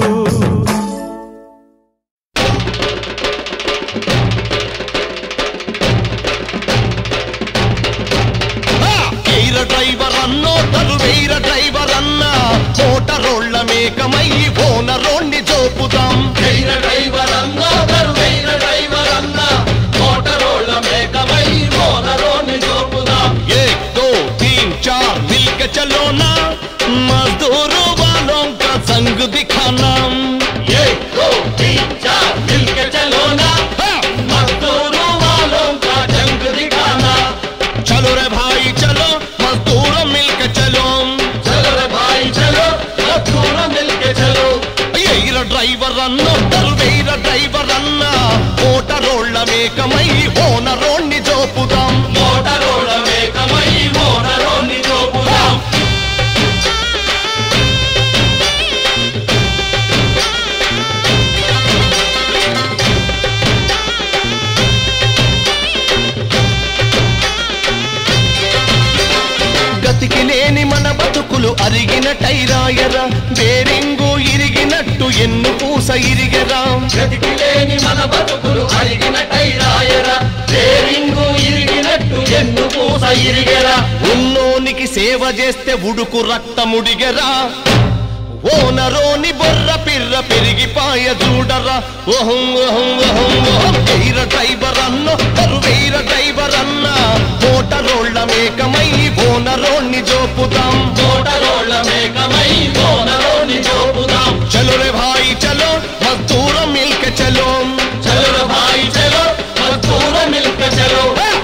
Speaker 2: ఎయిర డ్రైవర్ అన్నో తరువేర డ్రైవర్ అన్న మోటరోళ్ళ మేకమై ఓనరోణ్ణి చూపుదాం ఎయిర డ్రైవర్ అన్నో తరువేర డ్రైవర్ అన్న మోటరోళ్ళ మేకమై ఓనరోణ్ణి చూపుదాం एक दो तीन चार मिल के चलो ना मजदूरों वालों का संग दिखाना एक दो तीन चार मिल के चलो ना मजदूरों वालों का जंग दिखाना चलो रे भाई चलो मजदूर मिल के चलो चलो रे भाई चलो मजदूर मिल के चलो ఎయిర డ్రైవర్ అన్న తరువేర డ్రైవర్ అన్న మోటరోళ్ళ మేకమై ఓనరోణ్ణి జోపుదాం మోటరోళ్ళ మేకమై ఓనరోణ్ణి జోపుదాం గతికి లేని మన బతుకులు అరిగిన టైరాయరా బేరింగు ఇరిగినట్టు ఎన్ను పూస ఇరిగరా గతికి లేని మన బతుకులు అరిగిన టైరాయరా బేరింగు ఇరిగినట్టు ఎన్ను పూస ఇరిగరా ఉన్నోనికి సేవ చేస్తే ఉడుకు రక్తముడిగరా ఓనరోని బొర్ర పిర్ర పెరిగిపాయ చూడరా ఓహం ఓహం ఓహం ఓహం ఎయిర డ్రైవర్ అన్న తరువేర డ్రైవర్ అన్న మోటరోళ్ళ మేకమై ఓనరోణ్ణి జోపుదాం మోటరోళ్ళ మేకమై ఓనరోణ్ణి జోపుదాం చలో రే భాయి చలో మద్దూర మిల్క చలో చలో రే భాయి చలో మద్దూర మిల్క చలో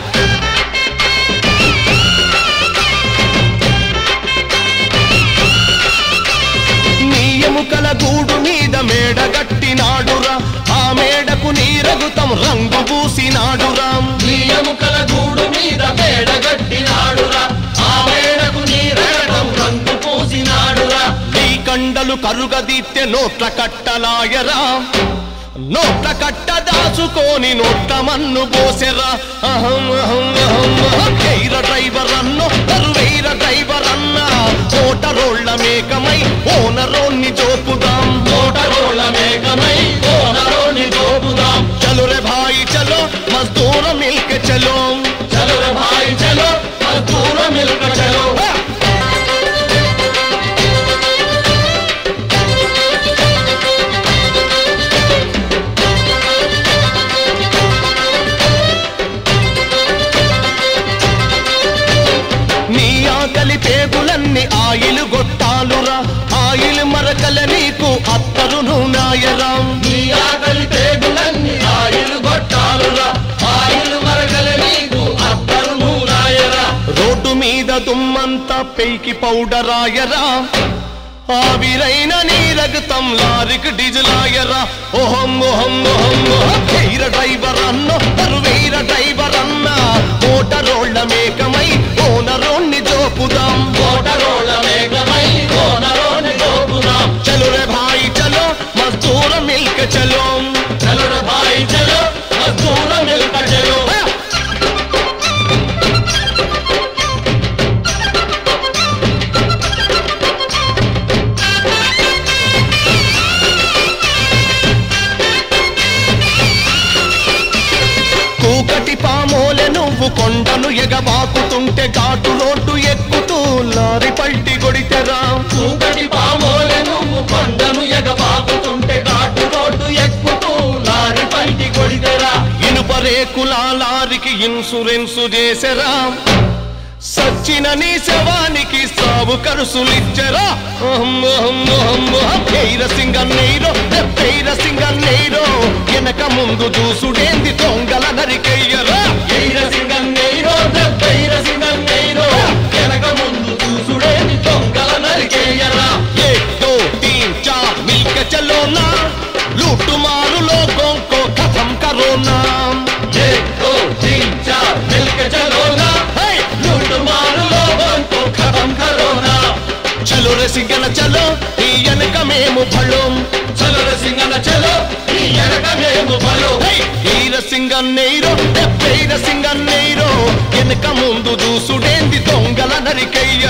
Speaker 2: నీ ఎముకల గూడు మీద మేడ గట్టినాడురా ఆ మేడకు నీరగుతం రంగు పూసినాడురా నీ ఎముకల గూడు మీద మేడ గట్టినాడురా ఆ మేడకు నీరగటం రంగు పూసినాడురా నీ కండలు కరుగదీత్తె నోట్ల కట్టలాయరా నోట్ల కట్ట దాచుకొని నోట్ల మన్ను పోసెరా అహం అహం అహం అహం ఎయిర డ్రైవర్ అన్నో తరువైర డ్రైవర్ అన్న మోటరోళ్ళ మేకమై ఓనరోణ్ణి జోపుదాం మోటరోళ్ళ మేకమై ఓనరోణ్ణి జోపుదాం చలో రే భాయి చలో మజ్దూర మిల్క చలో చలో రే భాయి చలో మజ్దూర మిల్క చలో నీ ఆకలి పేగులన్నీ ఆయిలు గొట్టాలురా ఆయిల్ మరకల నీకు అత్తరును నాయరా నీ దుమ్మంతా పెయికి పౌడర్ ఆయరా ఆవిరైన నీ రగతం లారికి డిజలాయరా ఓహం ఓహం ఓహం ఓహం వీర డ్రైవర్ అన్న తరువీర డ్రైవర్ అన్న మోటరోళ్ళ మేకమై ఓనరోణ్ణి జోపుదాం
Speaker 1: ఓటరోళ్ళ మేఘమై ఓనరోని గోపుదాం
Speaker 2: చలో రే భాయి చలో మజ్దూర మిల్క చలో
Speaker 1: చలో రే భాయ్ చలో మజ్దూర మిల్క చలో
Speaker 2: కూకటి పామోలె నువ్వు కొండను ఎగబాకుతుంటే ఘాటు రోడ్డు ఎక్కుతూ లారి పల్టి కొడితెరా
Speaker 1: కూకటి పామోలే నువ్వు కొండను ఎగబాకుతుంటే ఘాటు రోడ్డు ఎక్కుతూ లారి పైకి కొడితెరా
Speaker 2: ఇనుప రేకుల లారికి ఇన్సూరెన్సు చేసెరా సచ్చిన నీ శవానికి సావు కరుసులిచ్చరా పెయిర సింగన్నీరో పెయిర సింగన్నీరో వెనక ముందు చూసుడేంది దొంగల నరికెయ్యరా
Speaker 1: ఎయిర సింగన్నీరో దెబ్బైర సింగన్నీరో వెనక ముందు చూసుడేది దొంగల నరికేయరా
Speaker 2: एक दो तीन चार मिलके चलो ना लूट मारू लोगों को खत्म करो ना
Speaker 1: एक दो तीन चार मिलके चलो ना
Speaker 2: हे!
Speaker 1: लूट मार लोगों को खत्म करो ना
Speaker 2: చలో రే సింగన చలో ఈ వెనక మేము భళం
Speaker 1: చలో రే సింగన చలో ఈ వెనక మేము బలో
Speaker 2: ఈర సింగన్నీరో పెయిర సింగన్నీరో వెనక ముందు చూసుడేంది దొంగల నరికయ్య